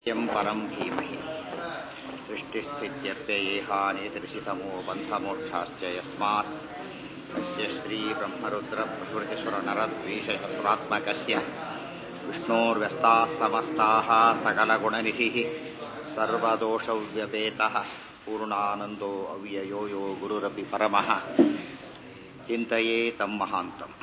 यं परं धीमहि सृष्टिस्थित्यप्ययेहानिदृशितमो बन्धमोक्षाश्च यस्मात् तस्य श्रीब्रह्मरुद्रप्रभृतिसुरनरद्वीषशत्रुरात्मकस्य विष्णोर्व्यस्ताः समस्ताः सकलगुणनिधिः सर्वदोषव्यपेतः पूर्णानन्दो अव्ययो यो गुरुरपि परमः चिन्तये तं महान्तम्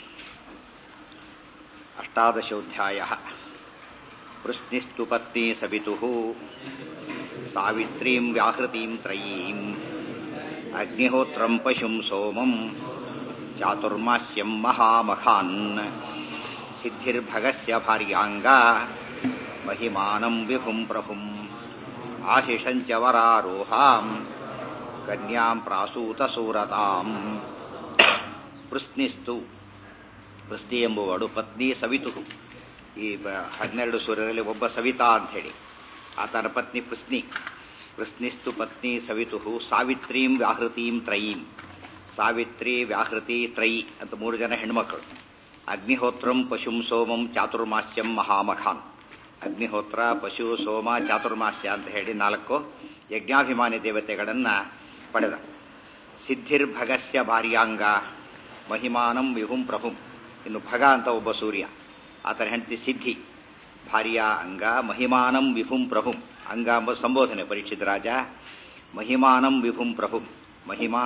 अष्टादशोऽध्यायः वृष्णिस्तु पत्नी सवितुः सावित्रीं व्याहृतीं त्रयीम् अग्निहोत्रं पशुं सोमं चातुर्मास्यं महामखान् सिद्धिर्भगस्य भार्याङ्गा महिमानं विभुं प्रभुम् आशिषं च वरारोहां कन्यां प्रासूतसूरताम् ವೃಷ್ಣಿಸ್ತು ವೃಷ್ಟಿ ಎಂಬುವಳು ಪತ್ನಿ ಸವಿತು ಈ ಹನ್ನೆರಡು ಸೂರ್ಯರಲ್ಲಿ ಒಬ್ಬ ಸವಿತಾ ಅಂತ ಹೇಳಿ ಆತನ ಪತ್ನಿ ಪೃಸ್ನಿ ವೃಷ್ಣಿಸ್ತು ಪತ್ನಿ ಸವಿತು ಸಾವಿತ್ರೀಂ ವ್ಯಾಹೃತೀಂ ತ್ರಯೀಂ ಸಾವಿತ್ರಿ ವ್ಯಾಹೃತಿ ತ್ರಯಿ ಅಂತ ಮೂರು ಜನ ಹೆಣ್ಮಕ್ಕಳು ಅಗ್ನಿಹೋತ್ರಂ ಪಶುಂ ಸೋಮಂ ಚಾತುರ್ಮಾಸ್ಯಂ ಮಹಾಮಖಾನ್ ಅಗ್ನಿಹೋತ್ರ ಪಶು ಸೋಮ ಚಾತುರ್ಮಾಸ್ಯ ಅಂತ ಹೇಳಿ ನಾಲ್ಕು ಯಜ್ಞಾಭಿಮಾನಿ ದೇವತೆಗಳನ್ನ ಪಡೆದ ಸಿದ್ಧಿರ್ಭಗಸ್ಯ ಭಾರ್ಯಾಂಗ ಮಹಿಮಾನಂ ವಿಹುಂ ಪ್ರಭುಂ ಇನ್ನು ಭಗ ಅಂತ ಒಬ್ಬ ಸೂರ್ಯ ಆತನ ಹೆಂಡತಿ ಸಿದ್ಧಿ ಭಾರ್ಯ ಅಂಗ ಮಹಿಮಾನಂ ವಿಭುಂ ಪ್ರಭುಂ ಅಂಗ ಎಂಬ ಸಂಬೋಧನೆ ಪರೀಕ್ಷಿತ ರಾಜ ಮಹಿಮಾನಂ ವಿಭುಂ ಪ್ರಭುಂ ಮಹಿಮಾ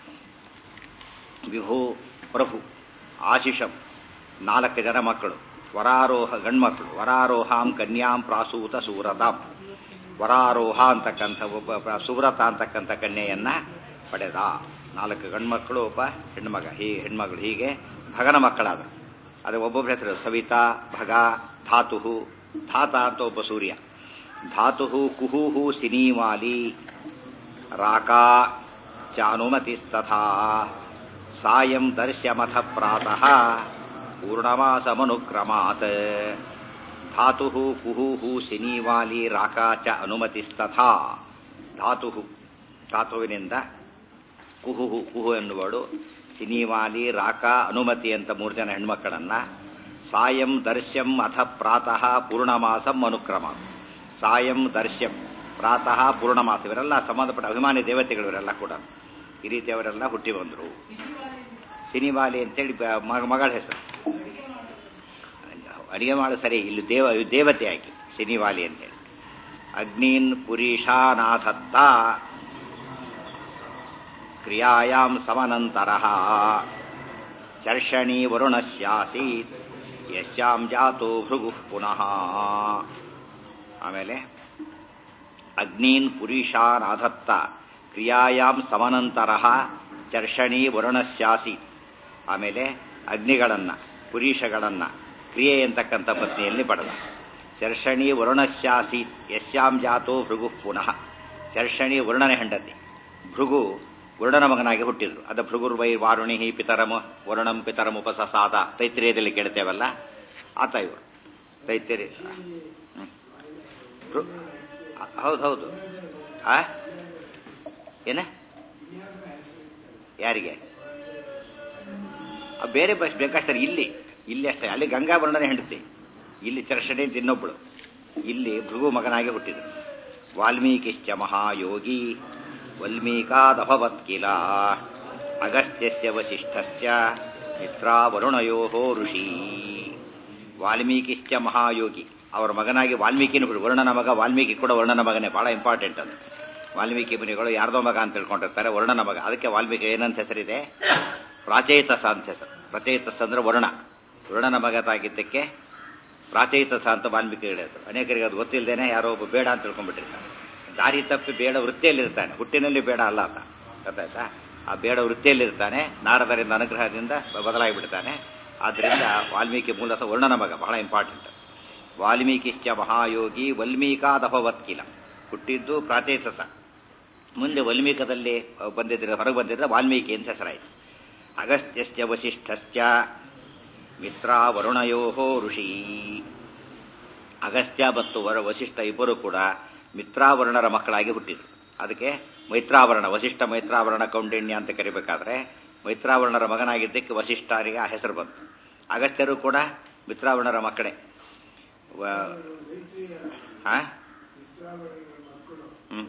ವಿಭು ಪ್ರಭು ಆಶಿಷಂ ನಾಲ್ಕು ಜನ ಮಕ್ಕಳು ವರಾರೋಹ ಗಂಡ್ಮಕ್ಕಳು ವರಾರೋಹಾಂ ಕನ್ಯಾಂ ಪ್ರಾಸೂತ ಸೂರತಾಂ ವರಾರೋಹ ಅಂತಕ್ಕಂಥ ಒಬ್ಬ ಸೂರತ ಅಂತಕ್ಕಂಥ ಕನ್ಯೆಯನ್ನ ಪಡೆದ ನಾಲ್ಕು ಗಂಡ್ಮಕ್ಕಳು ಒಬ್ಬ ಹೆಣ್ಮಗ ಹೀ ಹೆಣ್ಮಗಳು ಹೀಗೆ ಭಗನ ಮಕ್ಕಳಾದರು ಅದು ಒಬ್ಬೊಬ್ಬರ ಹೆಸರು ಸವಿತಾ ಭಗ ಧಾತು ಧಾತ ಅಂತ ಒಬ್ಬ ಸೂರ್ಯ ಧಾತು ಕುಹೂಹು ಸಿನೀವಾಲಿ ರಾಕಾ ಚಾನುಮತಿಸ್ತಥಾ ಸಾಯಂ ದರ್ಶ್ಯಮಥ ಪ್ರಾತಃ ಪೂರ್ಣಮಾಸಮನುಕ್ರಮಾತ್ ಧಾತು ಕುಹೂಹು ಸಿನೀವಾಲಿ ರಾಕಾ ಚ ಅನುಮತಿಸ್ತಥಾ ಧಾತು ಧಾತುವಿನಿಂದ ಕುಹುಹು ಕುಹು ಎನ್ನುವಳು ಸಿನಿವಾಲಿ ರಾಕ ಅನುಮತಿ ಅಂತ ಮೂರು ಜನ ಹೆಣ್ಮಕ್ಕಳನ್ನ ಸಾಯಂ ದರ್ಶ್ಯಂ ಅಥ ಪ್ರಾತಃ ಪೂರ್ಣಮಾಸಂ ಅನುಕ್ರಮ ಸಾಯಂ ದರ್ಶ್ಯಂ ಪ್ರಾತಃ ಪೂರ್ಣಮಾಸ ಇವರೆಲ್ಲ ಸಂಬಂಧಪಟ್ಟ ಅಭಿಮಾನಿ ದೇವತೆಗಳು ಇವರೆಲ್ಲ ಕೂಡ ಈ ರೀತಿ ಅವರೆಲ್ಲ ಹುಟ್ಟಿ ಬಂದರು ಸಿನಿವಾಲಿ ಅಂತೇಳಿ ಮಗಳ ಹೆಸರು ಅಡಿಗೆ ಮಾಡು ಸರಿ ಇಲ್ಲಿ ದೇವ ದೇವತೆ ಆಗಿ ಸಿನಿವಾಲಿ ಅಂತೇಳಿ ಅಗ್ನೀನ್ ಪುರೀಶಾನಾಥತ್ತ ಕ್ರಿಯಾಯಾಂ ಸಮನಂತರಃ ಚರ್ಷಣಿ ವರುಣಸ್ಯಾಸೀತ್ ಯಶ್ಯಾಂ ಜಾತೋ ಭೃಗು ಪುನಃ ಆಮೇಲೆ ಅಗ್ನೀನ್ ಪುರೀಶಾನ್ ಆಧತ್ತ ಕ್ರಿಯಾಯಾಂ ಸಮನಂತರಃ ಚರ್ಷಣಿ ವರುಣಸ್ಯಾಸೀತ್ ಆಮೇಲೆ ಅಗ್ನಿಗಳನ್ನ ಪುರೀಷಗಳನ್ನ ಕ್ರಿಯೆ ಎಂತಕ್ಕಂಥ ಪತ್ನಿಯಲ್ಲಿ ಪಡೆದ ಚರ್ಷಣಿ ವರುಣಸ್ಯಾಸೀತ್ ಯಶ್ಯಾಂ ಜಾತೋ ಭೃಗು ಪುನಃ ಚರ್ಷಣಿ ವರುಣನ ಹೆಂಡತಿ ಭೃಗು ವರುಣನ ಮಗನಾಗಿ ಹುಟ್ಟಿದ್ರು ಅದ ಭೃಗುರ್ವೈ ವಾರುಣಿ ಪಿತರಮ ವರುಣಂ ಪಿತರಂ ಉಪಸಸಾದ ತೈತ್ರೇಯದಲ್ಲಿ ಕೇಳ್ತೇವಲ್ಲ ಆತ ಇವರು ತೈತ್ರಿ ಹೌದು ಹೌದು ಆ ಏನ ಯಾರಿಗೆ ಬೇರೆ ಬಸ್ ಬೇಕಷ್ಟೇ ಇಲ್ಲಿ ಇಲ್ಲಿ ಅಷ್ಟೇ ಅಲ್ಲಿ ಗಂಗಾ ವರ್ಣನೆ ಹೆಂಡತಿ ಇಲ್ಲಿ ಚರ್ಷಣೆ ಅಂತ ಇನ್ನೊಬ್ಬಳು ಇಲ್ಲಿ ಭೃಗು ಮಗನಾಗಿ ಹುಟ್ಟಿದ್ರು ವಾಲ್ಮೀಕಿಶ್ಚ ಮಹಾಯೋಗಿ ವಲ್ಮೀಕಾದಭವತ್ ಕಿಲ ಅಗಸ್ತ್ಯಸ್ಯ ವಸಿಷ್ಠಶ್ಚ ಮಿತ್ರಾವರುಣಯೋ ಋಷಿ ವಾಲ್ಮೀಕಿಶ್ಚ ಮಹಾಯೋಗಿ ಅವರ ಮಗನಾಗಿ ವಾಲ್ಮೀಕಿನ ವರ್ಣನ ಮಗ ವಾಲ್ಮೀಕಿ ಕೂಡ ವರ್ಣನ ಮಗನೇ ಬಹಳ ಇಂಪಾರ್ಟೆಂಟ್ ಅದು ವಾಲ್ಮೀಕಿ ಮುನಿಗಳು ಯಾರ್ದೋ ಮಗ ಅಂತ ತಿಳ್ಕೊಂಡಿರ್ತಾರೆ ವರ್ಣನ ಮಗ ಅದಕ್ಕೆ ವಾಲ್ಮೀಕಿ ಏನಂತ ಹೆಸರಿದೆ ಪ್ರಾಚೇತಸ ಅಂತ ಹೆಸರು ಪ್ರಚೇತಸ ಅಂದ್ರೆ ವರ್ಣ ವರ್ಣನ ಮಗತಾಗಿದ್ದಕ್ಕೆ ಪ್ರಾಚೇತಸ ಅಂತ ವಾಲ್ಮೀಕಿ ಹೇಳಿದ್ರು ಅನೇಕರಿಗೆ ಅದು ಗೊತ್ತಿಲ್ಲದೇನೆ ಯಾರೋ ಒಬ್ಬ ಬೇಡ ಅಂತ ತಿಳ್ಕೊಂಡ್ಬಿಟ್ಟಿರ್ತಾರೆ ದಾರಿ ತಪ್ಪಿ ಬೇಡ ವೃತ್ತಿಯಲ್ಲಿರ್ತಾನೆ ಹುಟ್ಟಿನಲ್ಲಿ ಬೇಡ ಅಲ್ಲ ಆತ ಗೊತ್ತಾಯ್ತಾ ಆ ಬೇಡ ವೃತ್ತಿಯಲ್ಲಿರ್ತಾನೆ ನಾರದರಿಂದ ಅನುಗ್ರಹದಿಂದ ಬದಲಾಗಿ ಬಿಡ್ತಾನೆ ಆದ್ರಿಂದ ವಾಲ್ಮೀಕಿ ಮೂಲತಃ ವರ್ಣನ ಮಗ ಬಹಳ ಇಂಪಾರ್ಟೆಂಟ್ ವಾಲ್ಮೀಕಿಶ್ಚ ಮಹಾಯೋಗಿ ವಲ್ಮೀಕಾದಭವತ್ಕಿಲ ಹುಟ್ಟಿದ್ದು ಪ್ರಾಚೇತಸ ಮುಂದೆ ವಲ್ಮೀಕದಲ್ಲಿ ಬಂದಿದ್ರೆ ಹೊರಗೆ ಬಂದಿದ್ರೆ ವಾಲ್ಮೀಕಿ ಅಂತ ಹೆಸರಾಯಿತು ಅಗಸ್ತ್ಯಶ್ಚ ವಸಿಷ್ಠಶ್ಚ ಮಿತ್ರಾವರುಣಯೋ ಋಷಿ ಅಗಸ್ತ್ಯ ಮತ್ತು ವರ ವಸಿಷ್ಠ ಇಬ್ಬರು ಕೂಡ ಮಿತ್ರಾವರ್ಣರ ಮಕ್ಕಳಾಗಿ ಹುಟ್ಟಿದ್ರು ಅದಕ್ಕೆ ಮೈತ್ರಾವರಣ ವಸಿಷ್ಠ ಮೈತ್ರಾವರಣ ಕೌಂಡಿಣ್ಯ ಅಂತ ಕರಿಬೇಕಾದ್ರೆ ಮೈತ್ರಾವರ್ಣರ ಮಗನಾಗಿದ್ದಕ್ಕೆ ವಸಿಷ್ಠರಿಗೆ ಆ ಹೆಸರು ಬಂತು ಅಗಸ್ತ್ಯರು ಕೂಡ ಮಿತ್ರಾವರ್ಣರ ಮಕ್ಕಳೇ ವ- ಆ? ಹ್ಮ್.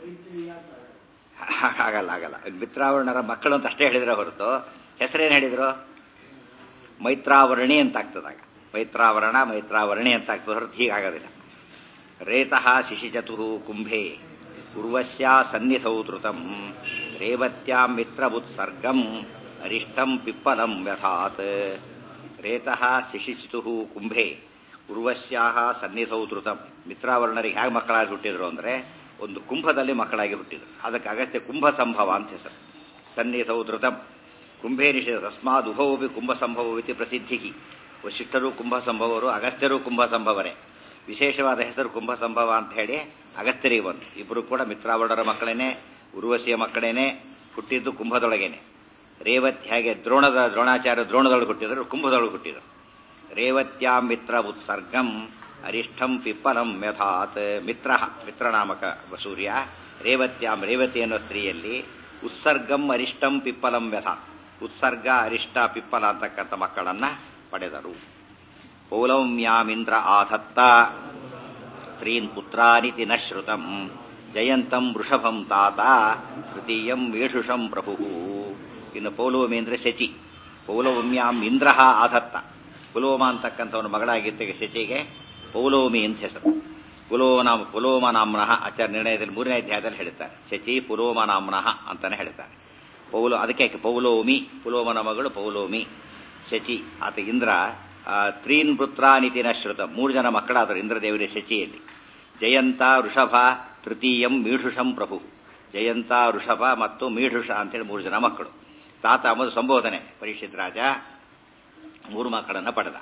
ಆಗಲ್ಲ ಆಗಲ್ಲ ಮಿತ್ರಾವರ್ಣರ ಮಕ್ಕಳು ಅಂತ ಅಷ್ಟೇ ಹೇಳಿದ್ರೆ ಹೊರತು ಹೆಸರೇನು ಹೇಳಿದ್ರು ಮೈತ್ರಾವರಣಿ ಅಂತ ಆಗ್ತದಾಗ ಮೈತ್ರಾವರಣ ಮೈತ್ರಾವರಣಿ ಅಂತ ಆಗ್ತದೆ ಹೊರತು ಹೀಗಾಗೋದಿಲ್ಲ ರೇತಃ ಶಿಶಿಚತು ಕುಂಭೆ ಉರ್ವಶ್ಯ ಸನ್ನಿಧೌ ಧೃತಂ ರೇವತ್ಯಾಂ ಮಿತ್ರಬುತ್ಸರ್ಗಂ ಅರಿಷ್ಟಂ ಪಿಪ್ಪಲಂ ವ್ಯಥಾತ್ ರೇತಃ ಶಿಶಿಚಿತು ಕುಂಭೆ ಉರ್ವಶ್ಯಾಹ ಸನ್ನಿಧೌ ಧೃತಂ ಮಿತ್ರಾವರ್ಣರಿಗೆ ಹೇಗೆ ಮಕ್ಕಳಾಗಿ ಹುಟ್ಟಿದ್ರು ಅಂದರೆ ಒಂದು ಕುಂಭದಲ್ಲಿ ಮಕ್ಕಳಾಗಿ ಹುಟ್ಟಿದ್ರು ಅದಕ್ಕೆ ಅಗತ್ಯ ಕುಂಭ ಸಂಭವ ಅಂತ ಹೆಸರು ಸನ್ನಿಧೌ ಧೃತಂ ಕುಂಭೇ ನಿಷೇಧ ತಸ್ಮಾದ್ ಉಭವೋಪಿ ಕುಂಭ ಸಂಭವವಿತಿ ಪ್ರಸಿದ್ಧಿಗಿ ವಶಿಷ್ಠರು ಕುಂಭ ಸಂಭವರು ಅಗಸ್ತ್ಯರು ಕುಂಭ ಸಂಭವರೇ ವಿಶೇಷವಾದ ಹೆಸರು ಕುಂಭ ಸಂಭವ ಅಂತ ಹೇಳಿ ಅಗಸ್ತ್ಯರಿಗೆ ಬಂತು ಇಬ್ಬರು ಕೂಡ ಮಿತ್ರಾವರ್ಣರ ಮಕ್ಕಳೇನೆ ಉರ್ವಶಿಯ ಮಕ್ಕಳೇನೆ ಹುಟ್ಟಿದ್ದು ಕುಂಭದೊಳಗೇನೆ ರೇವತ್ ಹೇಗೆ ದ್ರೋಣದ ದ್ರೋಣಾಚಾರ್ಯ ದ್ರೋಣದೊಳಗೆ ಹುಟ್ಟಿದರು ಕುಂಭದೊಳಗೆ ಹುಟ್ಟಿದರು ರೇವತ್ಯಾಂ ಮಿತ್ರ ಉತ್ಸರ್ಗಂ ಅರಿಷ್ಠಂ ಪಿಪ್ಪಲಂ ಯಥಾತ್ ಮಿತ್ರ ಮಿತ್ರನಾಮಕ ಸೂರ್ಯ ರೇವತ್ಯಾಂ ರೇವತಿ ಅನ್ನೋ ಸ್ತ್ರೀಯಲ್ಲಿ ಉತ್ಸರ್ಗಂ ಅರಿಷ್ಟಂ ಪಿಪ್ಪಲಂ ವ್ಯಥಾತ್ ಉತ್ಸರ್ಗ ಅರಿಷ್ಟ ಪಿಪ್ಪಲ ಅಂತಕ್ಕಂಥ ಮಕ್ಕಳನ್ನ ಪಡೆದರು ಪೌಲೌಮ್ಯಾಮಿಂದ್ರ ಆಧತ್ತ ಸ್ತ್ರೀನ್ ಪುತ್ರಾನಿತಿ ನ ಶ್ರುತಂ ಜಯಂತಂ ವೃಷಭಂ ತಾತ ತೃತೀಯಂ ವೇಷುಷಂ ಪ್ರಭು ಇನ್ನು ಪೌಲೋಮಿ ಅಂದ್ರೆ ಶಚಿ ಪೌಲೌಮ್ಯಾಂ ಇಂದ್ರ ಆಧತ್ತ ಪುಲೋಮ ಅಂತಕ್ಕಂಥವನ ಮಗಳಾಗಿದ್ದಕ್ಕೆ ಶಚಿಗೆ ಪೌಲೋಮಿ ಅಂತ ಹೆಸರು ಪುಲೋನಾಮ ಪುಲೋಮ ನಾಮ್ನಃ ಆಚಾರ್ಯ ನಿರ್ಣಯದಲ್ಲಿ ಮೂರನೇ ಅಧ್ಯಾಯದಲ್ಲಿ ಹೇಳ್ತಾರೆ ಶಚಿ ಪುಲೋಮ ನಾಮ್ನಃ ಅಂತಾನೆ ಹೇಳ್ತಾರೆ ಪೌಲೋ ಅದಕ್ಕೆ ಪೌಲೋಮಿ ಪುಲೋಮನ ಮಗಳು ಪೌಲೋಮಿ ಶಚಿ ಆತ ಇಂದ್ರ ಆ, ತ್ರೀನ್ ಪುತ್ರಾನಿತಿನ ಶ್ರುತ ಮೂರು ಜನ ಮಕ್ಕಳಾದರು ಇಂದ್ರದೇವರ ಶಚಿಯಲ್ಲಿ ಜಯಂತ ವೃಷಭ ತೃತೀಯಂ ಮೀಢುಷಂ ಪ್ರಭು ಜಯಂತ ವೃಷಭ ಮತ್ತು ಮೀಢುಷ ಅಂತೇಳಿ ಮೂರು ಜನ ಮಕ್ಕಳು ತಾತ ಅಂಬುದು ಸಂಬೋಧನೆ ಪರೀಕ್ಷಿತ್ ರಾಜ ಮೂರು ಮಕ್ಕಳನ್ನ ಪಡೆದ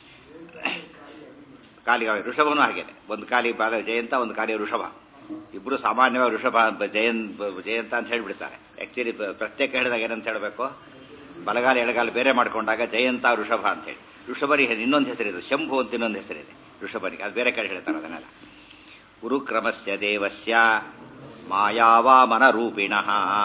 ಕಾಲಿಗೆ ಋಷಭನೂ ಹಾಗೇನೆ ಒಂದು ಕಾಲಿ ಭಾಗ ಜಯಂತ ಒಂದು ಕಾಲಿ ಋಷಭ ಇಬ್ರು ಸಾಮಾನ್ಯವಾಗಿ ಋಷಭ ಅಂತ ಜಯನ್ ಜಯಂತ ಅಂತ ಹೇಳ್ಬಿಡ್ತಾರೆ ಆಕ್ಚುಲಿ ಪ್ರತ್ಯೇಕ ಹೇಳಿದಾಗ ಏನಂತ ಹೇಳಬೇಕು ಬಲಗಾಲ ಎಡಗಾಲ ಬೇರೆ ಮಾಡ್ಕೊಂಡಾಗ ಜಯಂತ ಋಷಭ ಅಂತ ಹೇಳಿ ಋಷಭರಿಗೆ ಇನ್ನೊಂದು ಹೆಸರಿದೆ ಶಂಭು ಅಂತ ಇನ್ನೊಂದು ಹೆಸರಿದೆ ಋಷಭರಿಗೆ ಅದು ಬೇರೆ ಕಡೆ ಹೇಳ್ತಾರೆ ಅದನ್ನೆಲ್ಲ ಗುರುಕ್ರಮಸ್ಯ ದೇವಸ್ಯ ಮಾಯಾವಾಮನ ರೂಪಿಣಃ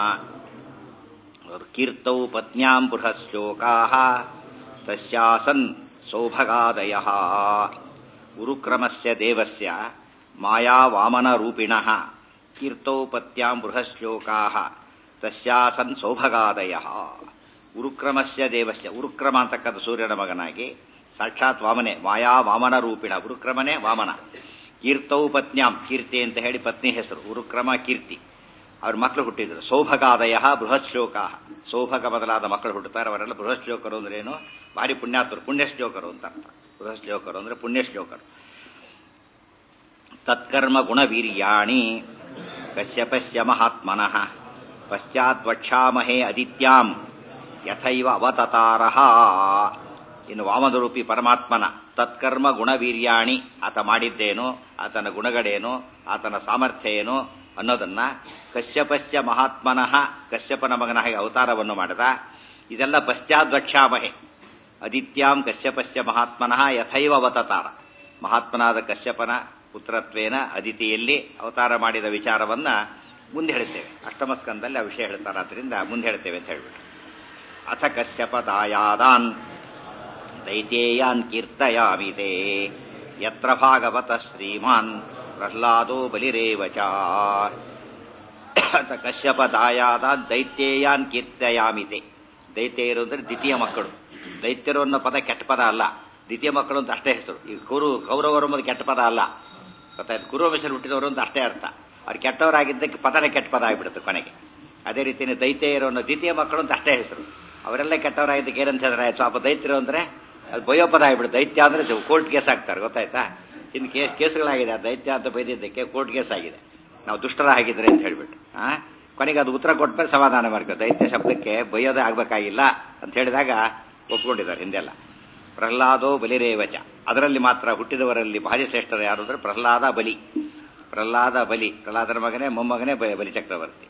ಕೀರ್ತೌ ಪತ್ನ್ಯಾಂ ಬೃಹಶ್ಲೋಕಾ ತಸ್ಯಾಸನ್ ಸೌಭಗಾದಯ ಗುರುಕ್ರಮಸ್ಯ ದೇವಸ್ಯ ಮಾಯಾವಾಮನ ರೂಪಿಣಃ ಕೀರ್ತೌ ಪತ್ಯಾಂ ಬೃಹಶ್ಲೋಕಾ ತಸ್ಯಾಸನ್ ಸೌಭಗಾದಯ ಉರುಕ್ರಮಸ್ಯ ದೇವಸ್ಯ ಉರುಕ್ರಮ ಅಂತಕ್ಕಂಥ ಸೂರ್ಯನ ಮಗನಾಗಿ ಸಾಕ್ಷಾತ್ ವಾಮನೆ ಮಾಯಾ ವಾಮನ ರೂಪಿಣ ಉರುಕ್ರಮನೇ ವಾಮನ ಕೀರ್ತೌ ಪತ್ನ್ಯಾಂ ಕೀರ್ತಿ ಅಂತ ಹೇಳಿ ಪತ್ನಿ ಹೆಸರು ಉರುಕ್ರಮ ಕೀರ್ತಿ ಅವ್ರ ಮಕ್ಕಳು ಹುಟ್ಟಿದ್ರು ಸೌಭಗಾದಯ ಬೃಹತ್ ಶ್ಲೋಕ ಸೌಭಗ ಮೊದಲಾದ ಮಕ್ಕಳು ಹುಟ್ಟುತ್ತಾರೆ ಅವರೆಲ್ಲ ಬೃಹತ್ ಶ್ಲೋಕರು ಅಂದ್ರೆ ಏನು ಭಾರಿ ಪುಣ್ಯಾತರು ಪುಣ್ಯ ಶ್ಲೋಕರು ಅಂತ ಅರ್ಥ ಬೃಹತ್ ಶ್ಲೋಕರು ಅಂದ್ರೆ ಪುಣ್ಯ ಶ್ಲೋಕರು ತತ್ಕರ್ಮ ಗುಣವೀರ್ಯಾಣಿ ಕಶ್ಯಪಸ್ಯ ಮಹಾತ್ಮನಃ ಪಶ್ಚಾತ್ ವಕ್ಷಾಮಹೇ ಅದಿತ್ಯಾಂ ಯಥೈವ ಅವತತಾರಹ ಇನ್ನು ವಾಮನರೂಪಿ ಪರಮಾತ್ಮನ ತತ್ಕರ್ಮ ಗುಣವೀರ್ಯಾಣಿ ಆತ ಮಾಡಿದ್ದೇನು ಆತನ ಗುಣಗಳೇನು ಆತನ ಸಾಮರ್ಥ್ಯ ಏನು ಅನ್ನೋದನ್ನ ಕಶ್ಯಪಶ್ಯ ಮಹಾತ್ಮನಃ ಕಶ್ಯಪನ ಮಗನ ಹಾಗೆ ಅವತಾರವನ್ನು ಮಾಡಿದ ಇದೆಲ್ಲ ಪಶ್ಚಾದ್ವಕ್ಷಾಮಹೆ ಅದಿತ್ಯಾಂ ಕಶ್ಯಪಶ್ಯ ಮಹಾತ್ಮನಃ ಯಥೈವ ಅವತತಾರ ಮಹಾತ್ಮನಾದ ಕಶ್ಯಪನ ಪುತ್ರತ್ವೇನ ಅದಿತಿಯಲ್ಲಿ ಅವತಾರ ಮಾಡಿದ ವಿಚಾರವನ್ನ ಮುಂದೆ ಹೇಳ್ತೇವೆ ಅಷ್ಟಮ ಸ್ಕಂದಲ್ಲಿ ಆ ವಿಷಯ ಹೇಳ್ತಾರೆ ಆದ್ರಿಂದ ಮುಂದೆ ಹೇಳ್ತೇವೆ ಅಂತ ಹೇಳ್ಬಿಟ್ಟು ಅಥ ಕಶ್ಯಪದಾಯಾದಾನ್ ದೈತೇಯಾನ್ ಕೀರ್ತಯಾಮಿತೆ ಯತ್ರ ಭಾಗವತ ಶ್ರೀಮಾನ್ ಪ್ರಹ್ಲಾದೋ ಬಲಿರೇವ ಚ ಅಥ ಕಶ್ಯಪದಾಯಾದಾನ್ ದೈತ್ಯೇಯಾನ್ ಕೀರ್ತಯಾಮಿತೆ ದೈತ್ಯರು ಅಂದ್ರೆ ದ್ವಿತೀಯ ಮಕ್ಕಳು ದೈತ್ಯರು ಅನ್ನೋ ಪದ ಕೆಟ್ಟ ಪದ ಅಲ್ಲ ದ್ವಿತೀಯ ಮಕ್ಕಳು ಅಂತ ಅಷ್ಟೇ ಹೆಸರು ಈ ಕುರು ಕೌರವರು ಅನ್ನೋದು ಕೆಟ್ಟ ಪದ ಅಲ್ಲ ಗೊತ್ತಾಯ್ತು ಕುರುವಂಶರು ಹುಟ್ಟಿದವರು ಅಂತ ಅಷ್ಟೇ ಅರ್ಥ ಅವ್ರು ಕೆಟ್ಟವರಾಗಿದ್ದಕ್ಕೆ ಪದನೇ ಕೆಟ್ಟ ಪದ ಆಗಿಬಿಡುತ್ತೆ ಕೊನೆಗೆ ಅದೇ ರೀತಿನೇ ದೈತ್ಯರು ಅನ್ನೋ ದ್ವಿತೀಯ ಮಕ್ಕಳು ಅಂತ ಅಷ್ಟೇ ಹೆಸರು ಅವರೆಲ್ಲ ಕೆಟ್ಟವರಾಗಿದ್ದಕ್ಕೆ ಏನಂತ ಹೇಳಿದ್ರೆ ಆಯ್ತು ಪಾಪ ದೈತ್ಯರು ಅಂದ್ರೆ ಅದು ಬಯ್ಯೋ ಪದ ಆಗಿಬಿಡುತ್ತೆ ದೈತ್ಯ ಅಂದ್ರೆ ಕೋರ್ಟ್ ಕೇಸ್ ಆಗ್ತಾರೆ ಗೊತ್ತಾಯ್ತಾ ಇನ್ನು ಕೇಸ್ ಕೇಸ್ಗಳಾಗಿದೆ ಆ ದೈತ್ಯ ಅಂತ ಬೈದಿದ್ದಕ್ಕೆ ಕೋರ್ಟ್ ಕೇಸ್ ಆಗಿದೆ ನಾವು ದುಷ್ಟರ ಆಗಿದ್ರೆ ಅಂತ ಹೇಳ್ಬಿಟ್ಟು ಆ ಕೊನೆಗೆ ಅದು ಉತ್ತರ ಕೊಟ್ಮೇಲೆ ಸಮಾಧಾನ ಮಾಡ್ಕೋ ದೈತ್ಯ ಶಬ್ದಕ್ಕೆ ಬೈಯೋದೇ ಆಗ್ಬೇಕಾಗಿಲ್ಲ ಅಂತ ಹೇಳಿದಾಗ ಒಪ್ಕೊಂಡಿದ್ದಾರೆ ಹಿಂದೆಲ್ಲ ಪ್ರಹ್ಲಾದೋ ಬಲಿರೇವಚ ಅದರಲ್ಲಿ ಮಾತ್ರ ಹುಟ್ಟಿದವರಲ್ಲಿ ಭಾರಿ ಶ್ರೇಷ್ಠರು ಯಾರು ಅಂದ್ರೆ ಪ್ರಹ್ಲಾದ ಬಲಿ ಪ್ರಹ್ಲಾದ ಬಲಿ ಪ್ರಹ್ಲಾದನ ಮಗನೇ ಮೊಮ್ಮಗನೇ ಬ- ಬಲಿ ಚಕ್ರವರ್ತಿ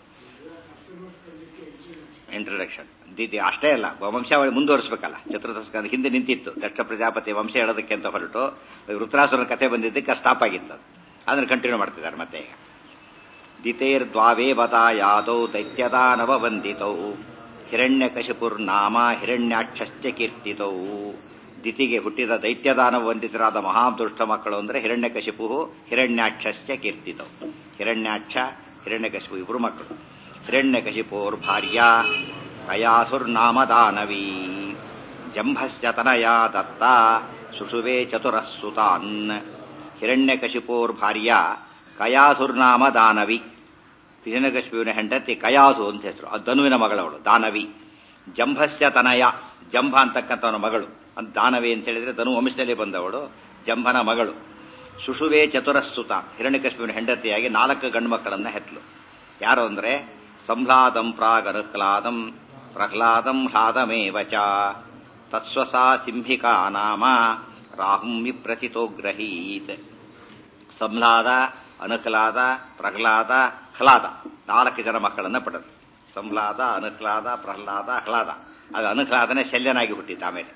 ಇಂಟ್ರಡಕ್ಷನ್ ದಿದಿ ಅಷ್ಟೇ ಅಲ್ಲ ವಂಶಾವಳಿ ಮುಂದುವರಿಸಬೇಕಲ್ಲ ಚತುರ್ದಶ ಹಿಂದೆ ನಿಂತಿತ್ತು ದಕ್ಷ ಪ್ರಜಾಪತಿ ವಂಶ ಹೇಳೋದಕ್ಕೆ ಅಂತ ಹೊರಟು ರುದ್ರಾಸುರನ ಕಥೆ ಬಂದಿದ್ದಕ್ಕೆ ಸ್ಟಾಪ್ ಆಗಿತ್ತು ಅದು. ಅದನ್ನು ಕಂಟಿನ್ಯೂ ಮಾಡ್ತಿದ್ದಾರೆ ಮತ್ತೆ ಈಗ ದಿತೇರ್ದ್ವಾವೇ ಬತಾ ಯಾದೌ ದೈತ್ಯದಾನವ ವಂದಿತೌ ಹಿರಣ್ಯಕಶಿಪುರ್ನಾಮ ಹಿರಣ್ಯಾಕ್ಷಶ್ಚ ಕೀರ್ತಿತೌ ದಿತಿಗೆ ಹುಟ್ಟಿದ ದೈತ್ಯದಾನ ವಂದಿತರಾದ ಮಹಾದುಷ್ಟ ಮಕ್ಕಳು ಅಂದರೆ ಹಿರಣ್ಯಕಶಿಪು ಹಿರಣ್ಯಾಕ್ಷಸ್ಯ ಕೀರ್ತಿತವು ಹಿರಣ್ಯಾಕ್ಷ ಹಿರಣ್ಯಕಶಿಪು ಇಬ್ಬರು ಮಕ್ಕಳು ಹಿರಣ್ಯಕಶಿಪೋರ್ ಭಾರ್ಯ ಕಯಾಸುರ್ನಾಮ ದಾನವೀ ಜಂಭಸ್ಯ ತನಯ ದತ್ತ ಸುಷುವೆ ಚತುರಃ ಸುತಾನ್ ಹಿರಣ್ಯಕಶಿಪೋರ್ ಭಾರ್ಯ ಕಯಾಸುರ್ನಾಮ ದಾನವಿ ಹಿರಣ್ಯಕಶಿಪುವಿನ ಹೆಂಡತಿ ಕಯಾಸು ಅಂತ ಹೆಸರು ಆ ಧನುವಿನ ಮಗಳವಳು ದಾನವಿ ಜಂಭಸ್ಯ ತನಯ ಜಂಭ ಅಂತಕ್ಕಂಥವನ ಮಗಳು ಅಂತ ದಾನವಿ ಅಂತ ಹೇಳಿದ್ರೆ ಧನು ವಂಶದಲ್ಲಿ ಬಂದವಳು ಜಂಭನ ಮಗಳು ಸುಷುವೆ ಚತುರಸ್ತುತ ಹಿರಣ್ಯಕಶಿಪುವಿನ ಹೆಂಡತಿಯಾಗಿ ನಾಲ್ಕು ಗಂಡು ಮಕ್ಕಳನ್ನ ಹೆತ್ಲು ಯಾರು ಅಂದ್ರೆ ಸಂಹ್ಲಾದಂ ಪ್ರಾಗರಕ್ಲಾದಂ ಪ್ರಹ್ಲಾದಂ ಹ್ಲಾದಮೇವ ಚ ತತ್ಸ್ವಸಾ ಸಿಂಹಿಕಾ ನಾಮ ರಾಹುಂ ವಿಪ್ರಚಿತೋ ಗ್ರಹೀತ್ ಸಂಹ್ಲಾದ ಅನುಕ್ಲಾದ ಪ್ರಹ್ಲಾದ ಹ್ಲಾದ ನಾಲ್ಕು ಜನ ಮಕ್ಕಳನ್ನ ಪಡೆದು ಸಂಹ್ಲಾದ ಅನುಕ್ಲಾದ ಪ್ರಹ್ಲಾದ ಹ್ಲಾದ ಅದು ಅನುಕ್ಲಾದನೆ ಶಲ್ಯನಾಗಿ ಹುಟ್ಟಿದ್ದ ಆಮೇಲೆ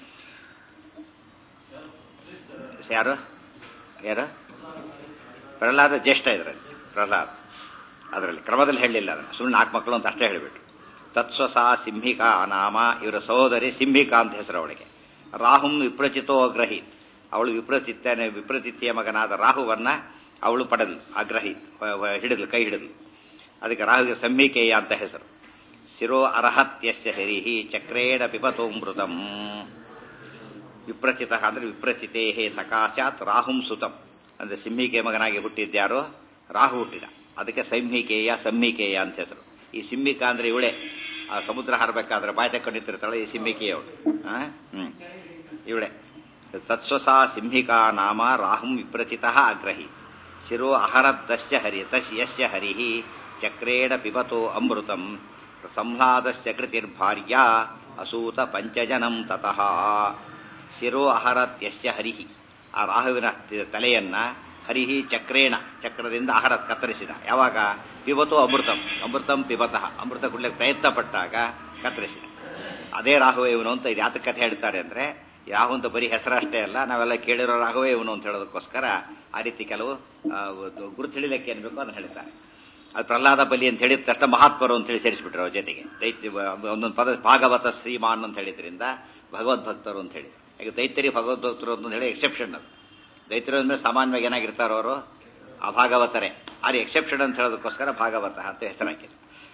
ಯಾರು ಯಾರು ಪ್ರಹ್ಲಾದ ಜ್ಯೇಷ್ಠ ಇದರಲ್ಲಿ ಪ್ರಹ್ಲಾದ ಅದರಲ್ಲಿ ಕ್ರಮದಲ್ಲಿ ಹೇಳಲಿಲ್ಲ ಅದನ್ನು ಸುಮ್ಮನೆ ನಾಲ್ಕು ಮಕ್ಕಳು ಅಂತ ಅಷ್ಟೇ ಹೇಳಿಬಿಟ್ಟು ತತ್ಸ್ವಸಾ ಸಿಂಹಿಕಾ ನಾಮ ಇವರ ಸಹೋದರಿ ಸಿಂಹಿಕಾ ಅಂತ ಹೆಸರು ಅವಳಿಗೆ ರಾಹುಂ ವಿಪ್ರಚಿತೋ ಅಗ್ರಹೀತ್ ಅವಳು ವಿಪ್ರಚಿತ್ತನೆ ವಿಪ್ರಚಿತ್ತಿಯ ಮಗನಾದ ರಾಹುವನ್ನ ಅವಳು ಪಡೆದ್ಲು ಅಗ್ರಹಿ ಹಿಡಿದ್ಲು ಕೈ ಹಿಡಿದ್ಲು ಅದಕ್ಕೆ ರಾಹುವಿಗೆ ಸಂಹಿಕೆಯ ಅಂತ ಹೆಸರು ಶಿರೋ ಅರ್ಹತ್ಯಸ್ಯ ಹರಿಹಿ ಚಕ್ರೇಣ ಪಿಬತೋಮೃತಂ ವಿಪ್ರಚಿತ ಅಂದ್ರೆ ವಿಪ್ರಚಿತೇ ಸಕಾಶಾತ್ ರಾಹುಂ ಸುತಂ ಅಂದ್ರೆ ಸಿಂಹಿಕೆ ಮಗನಾಗಿ ಹುಟ್ಟಿದ್ಯಾರೋ ರಾಹು ಹುಟ್ಟಿದ ಅದಕ್ಕೆ ಸಂಹಿಕೆಯ ಸಂಹಿಕೆಯ ಅಂತ ಹೆಸರು ಈ ಸಿಂಹಿಕಾ ಅಂದ್ರೆ ಇವಳೆ ಆ ಸಮುದ್ರ ಹಾರಬೇಕಾದ್ರೆ ಬಾಯಿ ತಕ್ಕೊಂಡಿರ್ತಾಳೆ ಈ ಸಿಂಹಿಕೆಯವಳು ಹ್ಮ್ ಇವಳೆ ತತ್ಸ್ವಸಾ ಸಿಂಹಿಕಾ ನಾಮ ರಾಹುಂ ವಿಪ್ರಚಿತ ಅಗ್ರಹಿ ಶಿರೋ ಅಹರದ್ದಸ್ಯ ಹರಿ ತಸ್ ಯಸ್ಯ ಹರಿ ಚಕ್ರೇಣ ಪಿಬತೋ ಅಮೃತಂ ಸಂಹ್ಲಾದಸ್ಯ ಕೃತಿರ್ಭಾರ್ಯ ಅಸೂತ ಪಂಚಜನಂ ತತಃ ಶಿರೋ ಅಹರತ್ ಯಸ್ಯ ಹರಿಹಿ ಆ ರಾಹುವಿನ ತಲೆಯನ್ನ ಹರಿಹಿ ಚಕ್ರೇಣ ಚಕ್ರದಿಂದ ಆಹಾರ ಕತ್ತರಿಸಿದ ಯಾವಾಗ ಪಿಬತು ಅಮೃತಂ ಅಮೃತಂ ಪಿಬತಃ ಅಮೃತ ಕುಡ್ಲಿಕ್ಕೆ ಪ್ರಯತ್ನ ಪಟ್ಟಾಗ ಕತ್ತರಿಸಿದ ಅದೇ ರಾಹುವೇ ಇವನು ಅಂತ ಇದು ಯಾತಕ್ಕೆ ಕಥೆ ಹೇಳ್ತಾರೆ ಅಂದ್ರೆ ರಾಹು ಅಂತ ಬರೀ ಹೆಸರಷ್ಟೇ ಅಲ್ಲ ನಾವೆಲ್ಲ ಕೇಳಿರೋ ರಾಹುವೇ ಇವನು ಅಂತ ಹೇಳೋದಕ್ಕೋಸ್ಕರ ಆ ರೀತಿ ಕೆಲವು ಗುರುತು ತಿಳಿಲಿಕ್ಕೆ ಏನ್ಬೇಕು ಅದನ್ನ ಹೇಳ್ತಾರೆ ಅದು ಪ್ರಹ್ಲಾದ ಬಲಿ ಅಂತ ಹೇಳಿದ ತಕ್ಷಣ ಮಹಾತ್ಮರು ಅಂತ ಹೇಳಿ ಸೇರಿಸ್ಬಿಟ್ರು ಅವ್ರ ಜೊತೆಗೆ ದೈತ್ಯ ಒಂದೊಂದು ಪದ ಭಾಗವತ ಶ್ರೀಮಾನ್ ಅಂತ ಹೇಳಿದ್ರಿಂದ ಭಗವದ್ಭಕ್ತರು ಅಂತ ಹೇಳಿ ಈಗ ದೈತ್ಯರಿ ಭಗವದ್ಭಕ್ತರು ಅಂತ ಹೇಳಿ ಎಕ್ಸೆಪ್ಷನ್ ಅದು ದೈತ್ಯರು ಅಂದ್ರೆ ಸಾಮಾನ್ಯವಾಗಿ ಏನಾಗಿರ್ತಾರೋ ಅವರು ಅಭಾಗವತರೇ ಆದ್ರೆ ಎಕ್ಸೆಪ್ಷನ್ ಅಂತ ಹೇಳೋದಕ್ಕೋಸ್ಕರ ಭಾಗವತ ಅಂತ ಹೆಸರು ಹಾಕಿದ್ರು